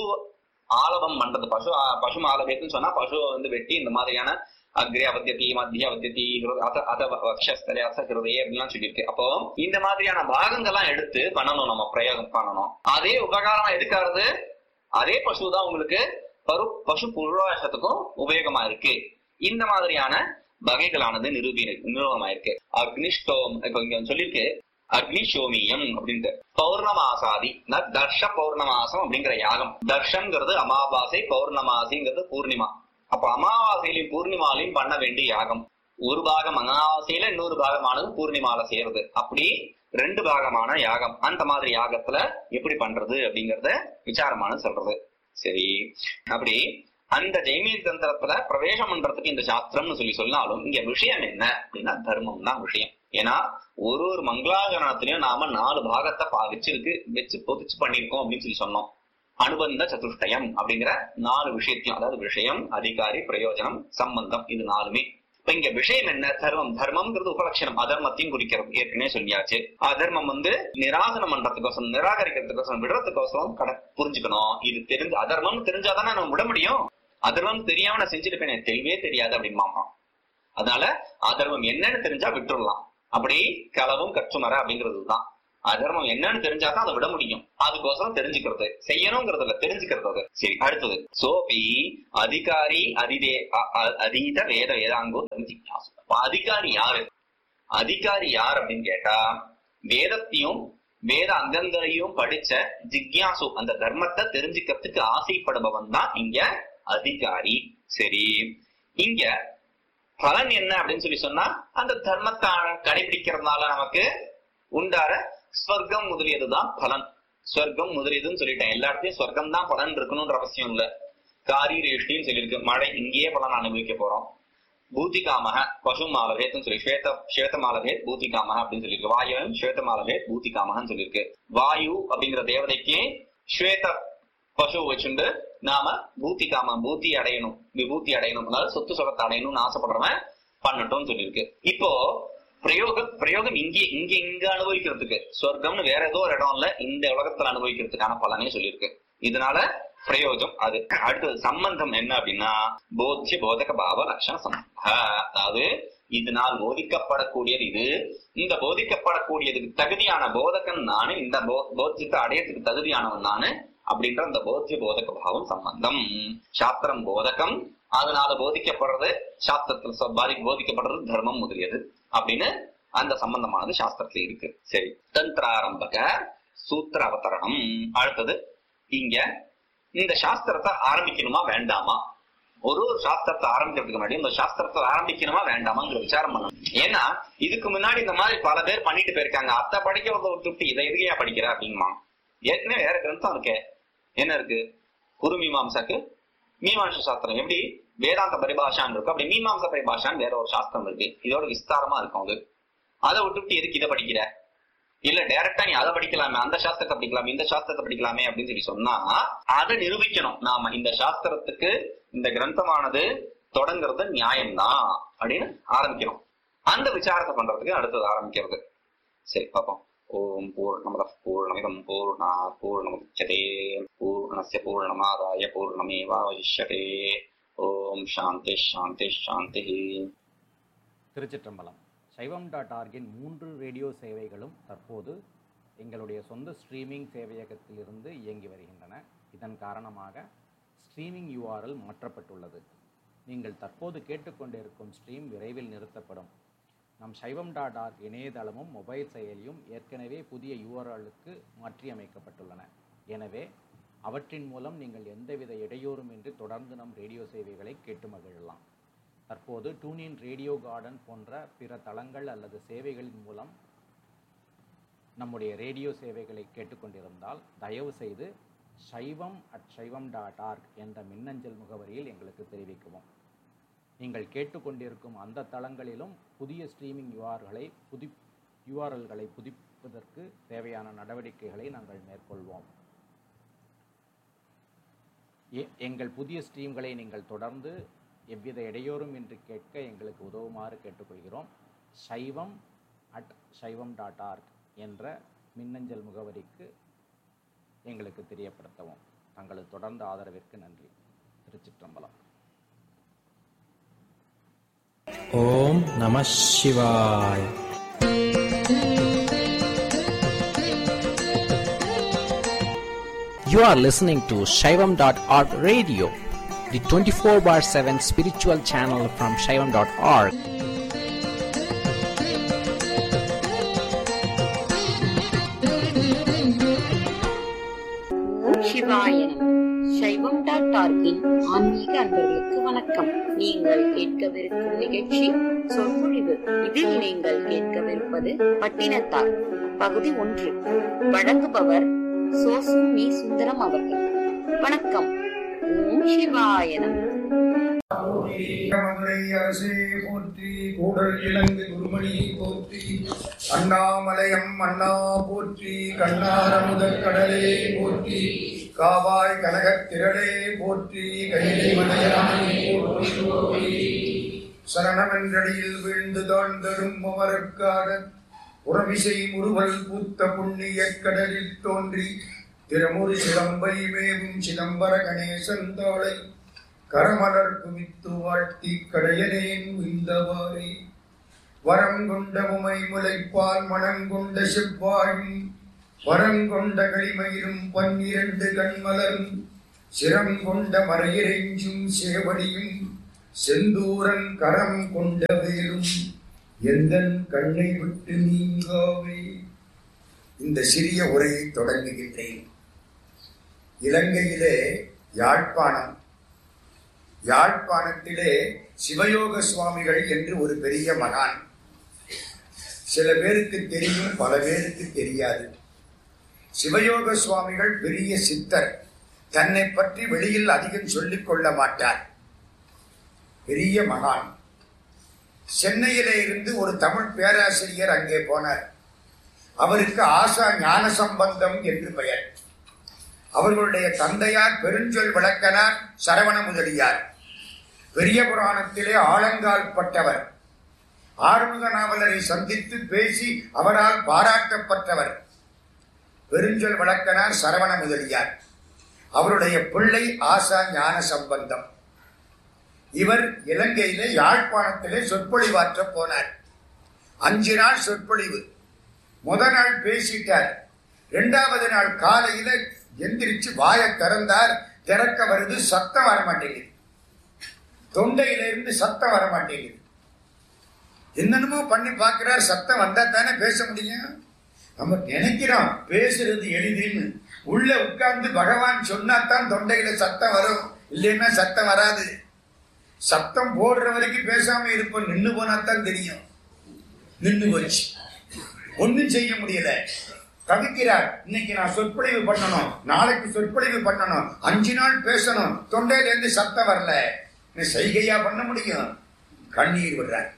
ஆலபம் பண்றது பசு ஆ- பசு ஆலபேத்துன்னு சொன்னா பசுவை வந்து வெட்டி இந்த மாதிரியான அக்ரே அவத்தியதி மத்திய அவத்தியதி அத அத வக்ஷஸ்தலே அச ஹிருதயே அப்படின்லாம் சொல்லியிருக்கு அப்போ இந்த மாதிரியான பாகங்கள்லாம் எடுத்து பண்ணணும் நம்ம பிரயோகம் பண்ணணும் அதே உபகாரமா எதுக்காகிறது அதே பசு தான் உங்களுக்கு பரு பசு புரோஷத்துக்கும் உபயோகமா இருக்கு இந்த மாதிரியான வகைகளானது நிரூபி நிரூபமாயிருக்கு அக்னிஷ்டோம் இப்ப இங்க சொல்லியிருக்கு அக்னிஷோமியம் அப்படின்ட்டு பௌர்ணமாசாதி ந- தர்ஷ பௌர்ணமாசம் அப்படிங்கிற யாகம் தர்ஷங்கிறது அமாவாசை பௌர்ணமாசிங்கிறது பூர்ணிமா அப்ப அமாவாசையிலையும் பூர்ணிமாலையும் பண்ண வேண்டிய யாகம் ஒரு பாகம் அமாவாசையில இன்னொரு பாகமானது பூர்ணிமால செய்யறது அப்படி ரெண்டு பாகமான யாகம் அந்த மாதிரி யாகத்துல எப்படி பண்றது அப்படிங்கறத விசாரமானது சொல்றது சரி அப்படி அந்த ஜெய்மீ தந்திரத்துல பிரவேசம் பண்றதுக்கு இந்த சாஸ்திரம்னு சொல்லி சொன்னாலும் இங்க விஷயம் என்ன அப்படின்னா தர்மம் தான் விஷயம் ஏன்னா ஒரு ஒரு மங்களாகரணத்திலயும் நாம நாலு பாகத்தை பா- வச்சிருக்கு வச்சு பொதிச்சு பண்ணிருக்கோம் அப்படின்னு சொல்லி சொன்னோம் அனுபந்த சதுஷ்டயம் அப்படிங்கிற நாலு விஷயத்தையும் அதாவது விஷயம் அதிகாரி பிரயோஜனம் சம்பந்தம் இது நாலுமே இப்ப இங்க விஷயம் என்ன தர்மம் தர்மம்ங்கிறது உபலட்சணம் அதர்மத்தையும் குறிக்கிறது ஏற்கனவே சொல்லியாச்சு அதர்மம் வந்து நிராசனம் பண்றதுக்கோசரம் நிராகரிக்கிறதுக்கோசரம் விடுறதுக்கோசரம் கட புரிஞ்சுக்கணும் இது தெரிஞ்சு அதர்மம் தெரிஞ்சாதானே நம்ம விட முடியும் அதர்மம் தெரியாம நான் செஞ்சிருப்பேன் எனக்கு தெரியவே தெரியாது அப்படிம்பாமா அதனால அதர்மம் என்னன்னு தெரிஞ்சா விட்டுறலாம் அப்படி களவும் கற்றுமர அப்படிங்கிறது தான் அதர்மம் என்னன்னு தெரிஞ்சாதான் அதை விட முடியும் அதுக்கோசரம் தெரிஞ்சுக்கிறது செய்யணுங்கிறது இல்ல தெரிஞ்சுக்கிறது அது சரி அடுத்தது சோபி அதிகாரி அதிதே அ- அ- அதீத வேத வேதாங்கோ ஜிக்யாசு அப்ப அதிகாரி யாரு அதிகாரி யார் அப்படின்னு கேட்டா வேதத்தையும் வேத அங்கங்களையும் படிச்ச ஜிக்யாசு அந்த தர்மத்தை தெரிஞ்சுக்கிறதுக்கு ஆசைப்படுபவன் தான் இங்க அதிகாரி சரி இங்க பலன் என்ன அப்படின்னு சொல்லி சொன்னா அந்த தர்மத்தை கடைபிடிக்கிறதுனால நமக்கு உண்டார ஸ்வர்க்கம் முதலியதுதான் பலன் ஸ்வர்க்கம் முதலியதுன்னு சொல்லிட்டேன் எல்லா இடத்தையும் ஸ்வர்க்கம் தான் பலன் இருக்கணும்ன்ற அவசியம் இல்ல காரி ரேஷ்டின்னு சொல்லியிருக்கு மழை இங்கேயே பலன் அனுபவிக்க போறோம் பூத்திகாமக பசு மாலபேத்னு சொல்லி ஸ்வேத ஸ்வேத மாலபேத் பூத்திகாமக அப்படின்னு சொல்லியிருக்கு வாயுவும் ஸ்வேத மாலபேத் பூத்திகாமகன்னு சொல்லியிருக்கு வாயு அப்படிங்கிற தேவதைக்கு ஸ்வேத பசு வச்சுண்டு நாம பூத்தி காம பூத்தி அடையணும் விபூத்தி அடையணும் அதாவது சொத்து சுகத்தை அடையணும்னு ஆசைப்படுறவன் பண்ணட்டும்னு சொல்லியிருக்கு இப்போ பிரயோகம் பிரயோகம் இங்கே இங்க இங்க அனுபவிக்கிறதுக்கு சொர்க்கம்னு வேற ஏதோ ஒரு இடம் இல்ல இந்த உலகத்துல அனுபவிக்கிறதுக்கான பலனே சொல்லியிருக்கு இதனால பிரயோஜனம் அது அடுத்தது சம்பந்தம் என்ன அப்படின்னா போத்திய போதக பாவ லட்சண சம்பந்த அதாவது இதனால் போதிக்கப்படக்கூடியது இது இந்த போதிக்கப்படக்கூடியதுக்கு தகுதியான போதகன் நானு இந்த போ- போத்தியத்தை அடையறதுக்கு தகுதியானவன் நானு அப்படின்ற அந்த போத்திய போதக பாவம் சம்பந்தம் சாஸ்திரம் போதகம் அதனால போதிக்கப்படுறது சாஸ்திரத்துல சொ- பாதி போதிக்கப்படுறது தர்மம் முதலியது அப்படின்னு அந்த சம்பந்தமானது சாஸ்திரத்துல இருக்கு சரி தந்திராரம்பக சூத்திர அவதரணம் அடுத்தது இங்க இந்த சாஸ்திரத்தை ஆரம்பிக்கணுமா வேண்டாமா ஒரு ஒரு சாஸ்திரத்தை ஆரம்பிக்கிறதுக்கு முன்னாடி இந்த சாஸ்திரத்தை ஆரம்பிக்கணுமா வேண்டாமாங்கிற விசாரம் பண்ணணும் ஏன்னா இதுக்கு முன்னாடி இந்த மாதிரி பல பேர் பண்ணிட்டு போயிருக்காங்க அத்தை படிக்கிறத விட்டுட்டு இதை எதுக்கையா படிக்கிற அப்படிங்குமா ஏற்கனவே வேற கிரந்தம் இருக்கே என்ன இருக்கு குரு மீமாம்சாக்கு மீமாம்ச சாஸ்திரம் எப்படி வேதாந்த பரிபாஷான்னு இருக்கு அப்படி மீமாம்ச பரிபாஷான்னு வேற ஒரு சாஸ்திரம் இருக்கு இதோட விஸ்தாரமா இருக்கும் அது அதை விட்டுவிட்டு எதுக்கு இதை படிக்கிற இல்ல டைரக்டா நீ அதை படிக்கலாமே அந்த சாஸ்திரத்தை படிக்கலாமே இந்த சாஸ்திரத்தை படிக்கலாமே அப்படின்னு சொல்லி சொன்னா அதை நிரூபிக்கணும் நாம இந்த சாஸ்திரத்துக்கு இந்த கிரந்தமானது தொடங்குறது நியாயம்தான் அப்படின்னு ஆரம்பிக்கணும் அந்த விசாரத்தை பண்றதுக்கு அடுத்தது ஆரம்பிக்கிறது சரி பார்ப்போம் ஓம் பூர்ணமத பூர்ணமிதம் பூர்ணா பூர்ணமுச்சதே பூர்ணஸ்ய பூர்ணமாதாய பூர்ணமேவாவசிஷ்யதே ஓம் சாந்தி சாந்தி சாந்தி திருச்சிற்றம்பலம் சைவம் டாட் ஆர்கின் மூன்று ரேடியோ சேவைகளும் தற்போது எங்களுடைய சொந்த ஸ்ட்ரீமிங் சேவையகத்திலிருந்து இயங்கி வருகின்றன இதன் காரணமாக ஸ்ட்ரீமிங் யூஆர்எல் மாற்றப்பட்டுள்ளது நீங்கள் தற்போது கேட்டுக்கொண்டிருக்கும் ஸ்ட்ரீம் விரைவில் நிறுத்தப்படும் நம் சைவம் டாட் ஆர்க் இணையதளமும் மொபைல் செயலியும் ஏற்கனவே புதிய யூஆர்எலுக்கு மாற்றியமைக்கப்பட்டுள்ளன எனவே அவற்றின் மூலம் நீங்கள் எந்தவித இடையூறுமின்றி தொடர்ந்து நம் ரேடியோ சேவைகளை கேட்டு மகிழலாம் தற்போது டூனின் ரேடியோ கார்டன் போன்ற பிற தளங்கள் அல்லது சேவைகளின் மூலம் நம்முடைய ரேடியோ சேவைகளை கேட்டுக்கொண்டிருந்தால் தயவு செய்து சைவம் அட் சைவம் டாட் ஆர்க் என்ற மின்னஞ்சல் முகவரியில் எங்களுக்கு தெரிவிக்கவும் நீங்கள் கேட்டுக்கொண்டிருக்கும் அந்த தளங்களிலும் புதிய ஸ்ட்ரீமிங் யூஆர்களை புதி யூஆர்எல்களை புதுப்பிப்பதற்கு தேவையான நடவடிக்கைகளை நாங்கள் மேற்கொள்வோம் எ- எங்கள் புதிய ஸ்ட்ரீம்களை நீங்கள் தொடர்ந்து எவ்வித இடையூறும் இன்றி கேட்க எங்களுக்கு உதவுமாறு கேட்டுக்கொள்கிறோம் சைவம் அட் சைவம் டாட் ஆர்க் என்ற மின்னஞ்சல் முகவரிக்கு எங்களுக்கு தெரியப்படுத்தவும் தங்களது தொடர்ந்த ஆதரவிற்கு நன்றி திருச்சிற்றம்பலம் ஓம் நம சிவாய் You are listening to Shaivam.org radio, the 24 bar 7 spiritual channel from Shaivam.org. ஓம் சிவாயனம் சைவம் டாட் ஆர்கின் ஆன்மீக அன்பர்களுக்கு வணக்கம் நீங்கள் கேட்கவிருக்கும் நிகழ்ச்சி சொற்பொழிவு இதில் நீங்கள் கேட்கவிருப்பது பட்டினத்தார் பகுதி ஒன்று வழங்குபவர் சோசு மீ சுந்தரம் அவர்கள் வணக்கம் ஓம் சிவாயனம் மதுரை அரசே போற்றி கூடல் இலங்கு குருமணி போற்றி அண்ணாமலையம் அண்ணா போற்றி கண்ணார முதற் கடலே போற்றி காவாய் கனகத் திரளே போற்றி கைலை மலையானே போற்றி போற்றி சரணமென்றடியில் வீழ்ந்து தாழ்ந்தரும் அமரர்க்காக உறவிசை முறுவல் பூத்த புண்ணிய கடலில் தோன்றி திருமுறி சிலம்பை மேவும் சிதம்பர கணேசன் தாளை கரமலர் குவித்து வாழ்த்தி கடையனேன் உய்ந்தவாறே வரங்கொண்ட உமை முளைப்பால் மணங்கொண்ட செவ்வாயும் வரங்கொண்ட களிமயிரும் பன்னிரண்டு கண்மலரும் சிரங்கொண்ட மறையிறைஞ்சும் சேவடியும் செந்தூரன் கரம் கொண்ட வேலும் எந்தன் கண்ணை விட்டு நீங்காவே இந்த சிறிய உரையை தொடங்குகின்றேன் இலங்கையிலே யாழ்ப்பாணம் யாழ்ப்பாணத்திலே சிவயோக சுவாமிகள் என்று ஒரு பெரிய மகான் சில பேருக்கு தெரியும் பல பேருக்கு தெரியாது சிவயோக சுவாமிகள் பெரிய சித்தர் தன்னை பற்றி வெளியில் அதிகம் சொல்லிக் கொள்ள மாட்டார் பெரிய மகான் சென்னையிலே இருந்து ஒரு தமிழ் பேராசிரியர் அங்கே போனார் அவருக்கு ஆசா ஞான சம்பந்தம் என்று பெயர் அவர்களுடைய தந்தையார் பெருஞ்சொல் விளக்கனார் சரவண முதலியார் பெரிய புராணத்திலே ஆழங்கால் பட்டவர் ஆறுமுக நாவலரை சந்தித்து பேசி அவரால் பாராட்டப்பட்டவர் பெருஞ்சொல் வழக்கனார் சரவண முதலியார் அவருடைய பிள்ளை ஆசா ஞான சம்பந்தம் இவர் இலங்கையிலே யாழ்ப்பாணத்திலே சொற்பொழிவாற்ற போனார் அஞ்சு நாள் சொற்பொழிவு முத நாள் பேசிட்டார் இரண்டாவது நாள் காலையில எந்திரிச்சு வாயை திறந்தார் திறக்க வருது சத்தம் வர மாட்டேங்குது தொண்டையில இருந்து சத்தம் வர மாட்டேங்குது என்னென்னமோ பண்ணி பார்க்கிறார் சத்தம் வந்தா தானே பேச முடியும் நம்ம நினைக்கிறோம் பேசுறது எளிதுன்னு உள்ள உட்கார்ந்து பகவான் சொன்னாதான் தொண்டையில சத்தம் வரும் இல்லைன்னா சத்தம் வராது சத்தம் போடுற வரைக்கும் பேசாம இருப்போம் நின்னு போனாதான் தெரியும் நின்னு போச்சு ஒண்ணும் செய்ய முடியல தவிக்கிறார் இன்னைக்கு நான் சொற்பொழிவு பண்ணணும் நாளைக்கு சொற்பொழிவு பண்ணணும் அஞ்சு நாள் பேசணும் தொண்டையில இருந்து சத்தம் வரல நீ செய்கையா பண்ண முடியும் கண்ணீர் விடுறார்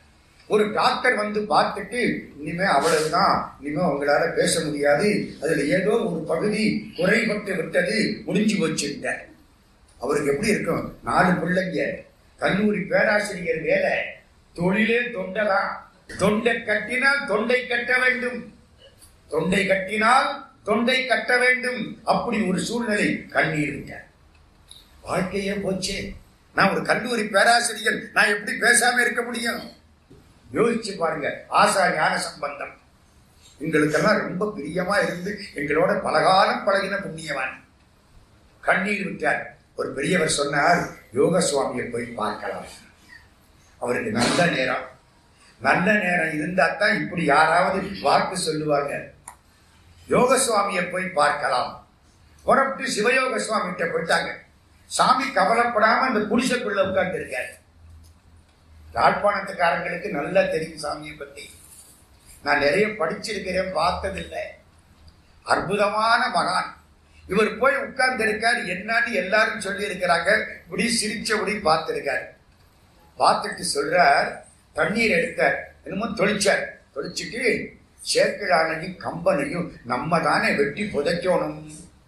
ஒரு டாக்டர் வந்து பார்த்துட்டு இனிமே அவ்வளவுதான் இனிமே உங்களால பேச முடியாது அதுல ஏதோ ஒரு பகுதி குறைபட்டு விட்டது முடிஞ்சு வச்சுட்டார் அவருக்கு எப்படி இருக்கும் நாலு பிள்ளைங்க கல்லூரி பேராசிரியர் வேலை தொழிலே தொண்டதான் தொண்டை கட்டினால் தொண்டை கட்ட வேண்டும் தொண்டை கட்டினால் தொண்டை கட்ட வேண்டும் அப்படி ஒரு சூழ்நிலை கண்ணீர் விட்டார் வாழ்க்கையே போச்சே நான் ஒரு கல்லூரி பேராசிரியர் நான் எப்படி பேசாம இருக்க முடியும் யோசிச்சு பாருங்க ஆசா ஞான சம்பந்தம் எங்களுக்கெல்லாம் ரொம்ப பிரியமா இருந்து எங்களோட பலகாலம் பழகின புண்ணியவான் கண்ணீர் விட்டார் ஒரு பெரியவர் சொன்னார் யோக சுவாமியை போய் பார்க்கலாம் அவருக்கு நல்ல நேரம் நல்ல நேரம் இருந்தா தான் இப்படி யாராவது வாக்கு சொல்லுவாங்க யோக சுவாமியை போய் பார்க்கலாம் புறப்பட்டு சிவயோக சுவாமி கிட்ட போயிட்டாங்க சாமி கவலைப்படாம அந்த குடிசைக்குள்ள உட்கார்ந்து இருக்காரு யாழ்ப்பாணத்துக்காரங்களுக்கு நல்லா தெரியும் சாமியை பத்தி நான் நிறைய படிச்சிருக்கிறேன் பார்த்ததில்லை அற்புதமான மகான் இவர் போய் உட்கார்ந்து இருக்கார் என்னன்னு எல்லாரும் சொல்லி இருக்கிறாங்க இப்படி சிரிச்சபடி பார்த்திருக்கார் பார்த்துட்டு சொல்றார் தண்ணீர் எடுத்தார் என்னமோ தொளிச்சார் தொளிச்சுட்டு சேக்கிழானையும் கம்பனையும் நம்ம தானே வெட்டி புதைக்கணும்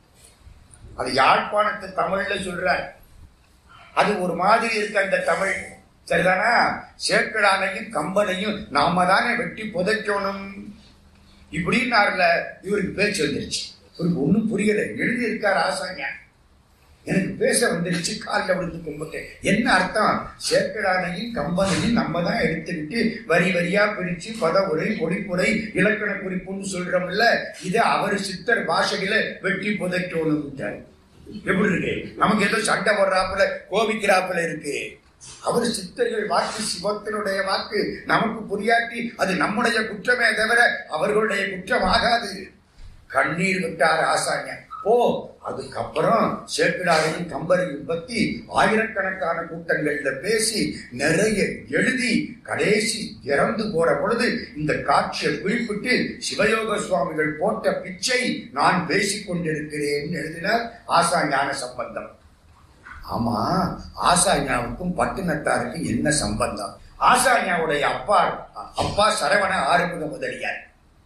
அது யாழ்ப்பாணத்து தமிழ்ல சொல்றார் அது ஒரு மாதிரி இருக்கு அந்த தமிழ் சரிதானா சேக்கிழானையும் கம்பனையும் நாம தானே வெட்டி புதைக்கணும் இப்படின்னாருல இவருக்கு பேச்சு வந்துருச்சு இவருக்கு ஒண்ணும் புரியல எழுதி இருக்கார் ஆசாங்க எனக்கு பேச வந்துருச்சு காலில் விழுந்து கும்பிட்டேன் என்ன அர்த்தம் சேக்கடானையும் கம்பனையும் நம்ம தான் எடுத்துக்கிட்டு வரி வரியா பிரிச்சு பத உரை பொடிப்புரை இலக்கண குறிப்புன்னு சொல்றோம்ல இதை அவர் சித்தர் பாஷையில வெட்டி புதைக்கணும் எப்படி இருக்கு நமக்கு ஏதோ சண்டை போடுறாப்புல கோபிக்கிறாப்புல இருக்கு அவர் சித்தர்கள் வாக்கு சிவத்தினுடைய வாக்கு நமக்கு புரியாட்டி அது நம்முடைய குற்றமே தவிர அவர்களுடைய குற்றம் ஆகாது கண்ணீர் விட்டார் ஆசாங்க ஓ அதுக்கப்புறம் சேக்கிடாரையும் கம்பரையும் பத்தி ஆயிரக்கணக்கான கூட்டங்கள்ல பேசி நிறைய எழுதி கடைசி இறந்து போற பொழுது இந்த காட்சியை குறிப்பிட்டு சிவயோக சுவாமிகள் போட்ட பிச்சை நான் பேசிக் கொண்டிருக்கிறேன் எழுதினார் ஆசா ஞான சம்பந்தம் ஆமா ஆசாஞாவுக்கும் பட்டினத்தாருக்கும் என்ன சம்பந்தம் ஆசாஞாவுடைய அப்பா அப்பா சரவண ஆறுமுக முதலியார்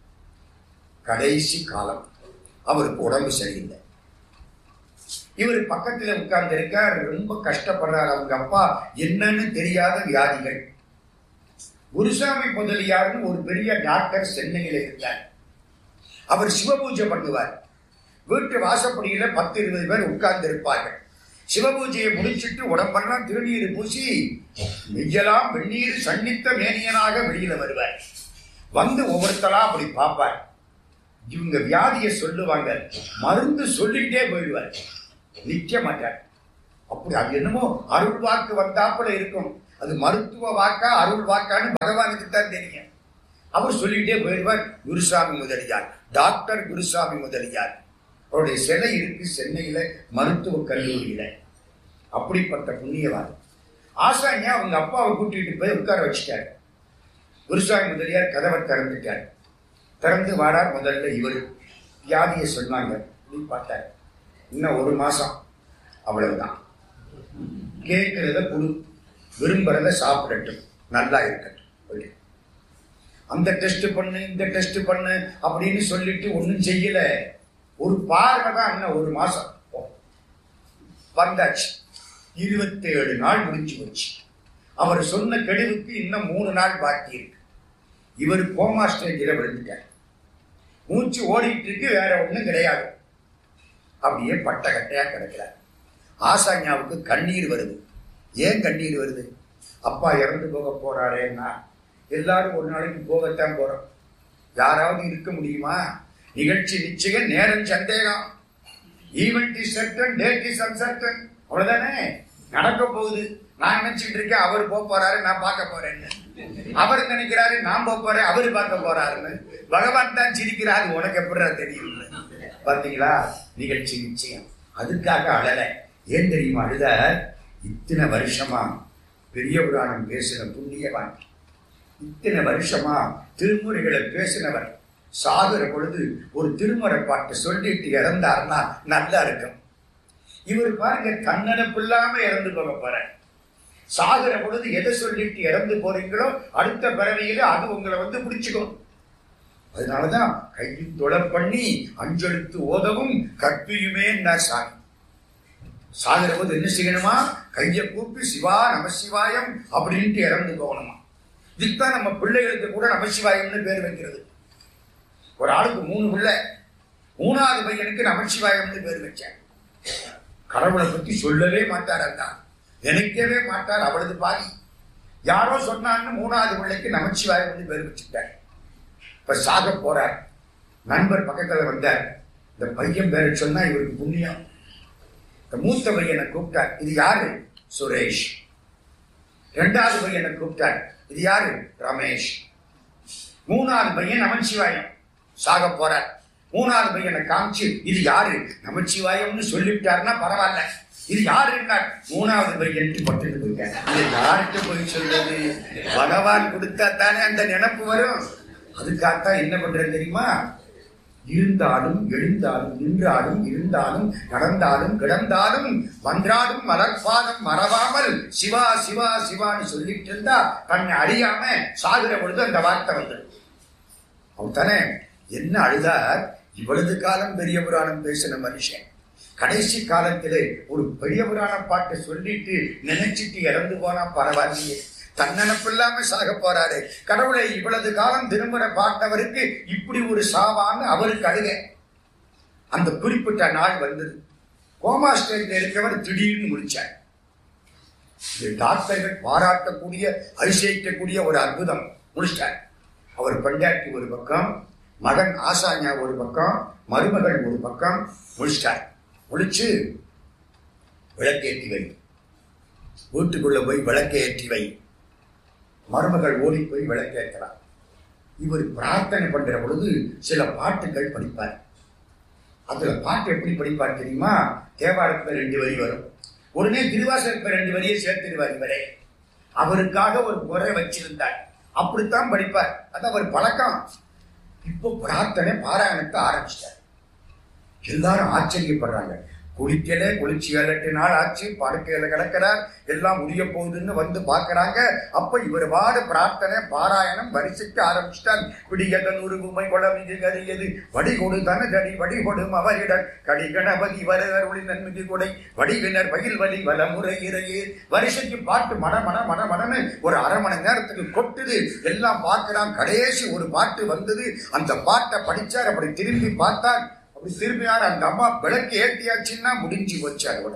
கடைசி காலம் அவருக்கு உடம்பு சரியில்லை இவர் பக்கத்துல உட்கார்ந்து இருக்கார் ரொம்ப கஷ்டப்படுறார் அவங்க அப்பா என்னன்னு தெரியாத வியாதிகள் குருசாமி முதலியார்னு ஒரு பெரிய டாக்டர் சென்னையில இருந்தார் அவர் சிவபூஜை பண்ணுவார் வீட்டு வாசப்படியில பத்து இருபது பேர் உட்கார்ந்து இருப்பார்கள் சிவபூஜையை முடிச்சிட்டு உடம்பெல்லாம் திருநீர் பூசி மெய்யலாம் வெந்நீர் சன்னித்த மேனியனாக வெளியில வருவார் வந்து ஒவ்வொருத்தரா அப்படி பார்ப்பார் இவங்க வியாதியை சொல்லுவாங்க மருந்து சொல்லிக்கிட்டே போயிடுவார் நிக்க மாட்டார் அப்படி அது என்னமோ அருள் வாக்கு வந்தாப்புல இருக்கும் அது மருத்துவ வாக்கா அருள் வாக்கான்னு பகவானுக்கு தான் தெரியும் அவர் சொல்லிக்கிட்டே போயிடுவார் குருசாமி முதலியார் டாக்டர் குருசாமி முதலியார் அவருடைய சிலை இருக்கு சென்னையில மருத்துவ கல்லூரியில அப்படிப்பட்ட புண்ணியவான் ஆசாங்க அவங்க அப்பாவை கூட்டிட்டு போய் உட்கார வச்சுட்டாரு குருசாமி முதலியார் கதவை திறந்துட்டார் திறந்து வாடார் முதல்ல இவர் வியாதியை சொன்னாங்க இப்படி பார்த்தார் இன்னும் ஒரு மாசம் அவ்வளவுதான் கேட்கிறத குழு விரும்புறத சாப்பிடட்டும் நல்லா இருக்கட்டும் சொல்லி. அந்த டெஸ்ட் பண்ணு இந்த டெஸ்ட் பண்ணு அப்படின்னு சொல்லிட்டு ஒண்ணும் செய்யல ஒரு பார்வை தான் இன்னும் ஒரு மாசம் வந்தாச்சு இருபத்தேழு நாள் முடிஞ்சு போச்சு அவர் சொன்ன கெடுவுக்கு இன்னும் மூணு நாள் பாக்கி இருக்கு இவர் கோமா ஸ்டேஜில் விழுந்துட்டார் மூச்சு ஓடிட்டு இருக்கு வேற ஒண்ணும் கிடையாது அப்படியே பட்ட கட்டையா கிடக்கிறார் ஆசாஞாவுக்கு கண்ணீர் வருது ஏன் கண்ணீர் வருது அப்பா இறந்து போக போறாரேன்னா எல்லாரும் ஒரு நாளைக்கு போகத்தான் போறோம் யாராவது இருக்க முடியுமா நிகழ்ச்சி நிச்சயம் நேரம் சந்தேகம் event is certain date is uncertain அவ்வளவுதானே நடக்க போகுது நான் நினைச்சிட்டு இருக்கேன் அவர் போக போறாரு நான் பார்க்க போறேன்னு அவர் நினைக்கிறாரு நான் போக போறேன் அவரு பார்க்க போறாருன்னு பகவான் தான் சிரிக்கிறாரு உனக்கு எப்படிடா தெரியும் பாத்தீங்களா நிகழ்ச்சி நிச்சயம் அதுக்காக அழல ஏன் தெரியுமா அழுத இத்தனை வருஷமா பெரிய புராணம் பேசின புண்ணியவான் இத்தனை வருஷமா திருமுறைகளை பேசினவர் சாகுற பொழுது ஒரு திருமுறை பாட்டு சொல்லிட்டு இறந்தாருன்னா நல்லா இருக்கும் இவர் பாருங்க தன்னனப்பு இல்லாம இறந்து போக போற சாகிற பொழுது எதை சொல்லிட்டு இறந்து போறீங்களோ அடுத்த பிறவையில அது உங்களை வந்து பிடிச்சுக்கும் அதனாலதான் கையில் தொலை பண்ணி அஞ்செழுத்து ஓதவும் கற்பியுமே சாமி சாகிற போது என்ன செய்யணுமா கையை கூப்பி சிவா நமசிவாயம் அப்படின்ட்டு இறந்து போகணுமா இதுதான் நம்ம பிள்ளைகளுக்கு கூட நமசிவாயம்னு பேர் வைக்கிறது ஒரு ஆளுக்கு மூணு பிள்ளை மூணாவது பையனுக்கு நமசிவாயம்னு பேர் வச்சேன் கடவுளை பத்தி சொல்லவே மாட்டார் அந்த நினைக்கவே மாட்டார் அவளது பாதி யாரோ சொன்னான்னு மூணாவது பிள்ளைக்கு நமச்சிவாயம்னு பேர் வச்சுட்டார் இப்ப சாக போறார் நண்பர் பக்கத்துல வந்தார் இந்த பையன் பேரை சொன்னா இவருக்கு புண்ணியம் இந்த மூத்த பையனை கூப்பிட்டார் இது யாரு சுரேஷ் ரெண்டாவது பையனை கூப்பிட்டார் இது யாரு ரமேஷ் மூணாவது பையன் நமச்சிவாயம் சாக போறார் மூணாவது பையனை காமிச்சு இது யாரு நமச்சிவாயம்னு சொல்லிவிட்டாருன்னா பரவாயில்ல இது யாருன்னா மூணாவது பையன் பட்டுட்டு போயிருக்காங்க இது யார்கிட்ட போய் சொல்றது பகவான் கொடுத்தா தானே அந்த நினப்பு வரும் அதுக்காகத்தான் என்ன பண்றது தெரியுமா இருந்தாலும் எழுந்தாலும் நின்றாலும் இருந்தாலும் நடந்தாலும் கிடந்தாலும் மன்றாடும் மலர்பாதம் மறவாமல் சிவா சிவா சிவான்னு சொல்லிட்டு இருந்தா தன்னை அறியாம சாகுற பொழுது அந்த வார்த்தை வந்துடும் அவன் தானே என்ன அழுதார் இவ்வளவு காலம் பெரிய புராணம் பேசின மனுஷன் கடைசி காலத்திலே ஒரு பெரிய புராண பாட்டை சொல்லிட்டு நினைச்சிட்டு இறந்து போனா பரவாயில்லையே தன்னனப்பு இல்லாம சாக போறாரு கடவுளை இவ்வளவு காலம் திரும்புற பார்த்தவருக்கு இப்படி ஒரு சாவான்னு அவருக்கு அழுக அந்த குறிப்பிட்ட நாள் வந்தது கோமா ஸ்டேஜ்ல இருக்கவர் திடீர்னு முடிச்சார் இது டாக்டர்கள் பாராட்டக்கூடிய அதிசயிக்கக்கூடிய ஒரு அற்புதம் முடிச்சிட்டார் அவர் பண்டாட்டி ஒரு பக்கம் மகன் ஆசாஞா ஒரு பக்கம் மருமகள் ஒரு பக்கம் முடிச்சிட்டார் முடிச்சு விளக்கேற்றி வை வீட்டுக்குள்ள போய் விளக்கை ஏற்றி வை மருமகள் ஓடி போய் விளக்கேற்கிறார் இவர் பிரார்த்தனை பண்ற பொழுது சில பாட்டுகள் படிப்பார் அதுல பாட்டு எப்படி படிப்பார் தெரியுமா தேவாரத்துல ரெண்டு வரி வரும் உடனே திருவாசகத்துல ரெண்டு வரியை சேர்த்துடுவார் இவரே அவருக்காக ஒரு முறை வச்சிருந்தார் அப்படித்தான் படிப்பார் அது அவர் பழக்கம் இப்போ பிரார்த்தனை பாராயணத்தை ஆரம்பிச்சிட்டார் எல்லாரும் ஆச்சரியப்படுறாங்க குளிக்கல குளிச்சு ஏழு எட்டு நாள் ஆச்சு படுக்கையில கிடக்கிறார் எல்லாம் முடிய போகுதுன்னு வந்து பாக்குறாங்க அப்ப இவர் வாடு பிரார்த்தனை பாராயணம் வரிசைக்கு ஆரம்பிச்சிட்டார் பிடிகதன் உருகுமை குளமிது கரியது வடி கொடு தனதடி வடி கொடும் அவரிடர் கடி கணபதி வரவர் ஒளி நன்மிகு கொடை வடிவினர் பயில் வலி வலமுறை இறையே வரிசைக்கு பாட்டு மட மட மட மடன்னு ஒரு அரை மணி நேரத்துக்கு கொட்டுது எல்லாம் பார்க்கிறான் கடைசி ஒரு பாட்டு வந்தது அந்த பாட்டை படிச்சார் அப்படி திரும்பி பார்த்தார் அப்படி திரும்பியார் அந்த அம்மா விளக்கு ஏற்றியாச்சுன்னா முடிஞ்சு போச்சு அதோட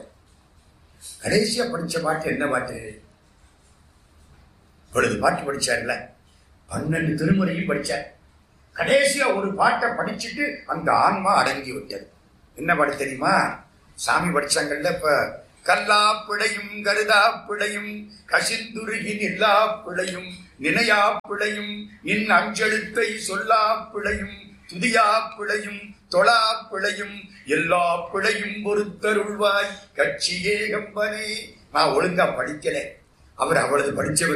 கடைசியா படிச்ச பாட்டு என்ன பாட்டு பொழுது பாட்டு படிச்சார்ல பன்னெண்டு திருமுறையும் படிச்சார் கடைசியா ஒரு பாட்டை படிச்சுட்டு அந்த ஆன்மா அடங்கி விட்டது என்ன பாட்டு தெரியுமா சாமி படிச்சாங்கல்ல இப்ப கல்லா பிழையும் கருதா பிழையும் கசிந்துருகி நில்லா பிழையும் நினையா பிழையும் இன் அஞ்செழுத்தை சொல்லா பிழையும் துதியா பிழையும் தொழா பிழையும் எல்லா பிழையும் பொறுத்தருள்வாய் கட்சியே கம்பனே நான் ஒழுங்கா படிக்கல அவர் அவளது படிச்சவர்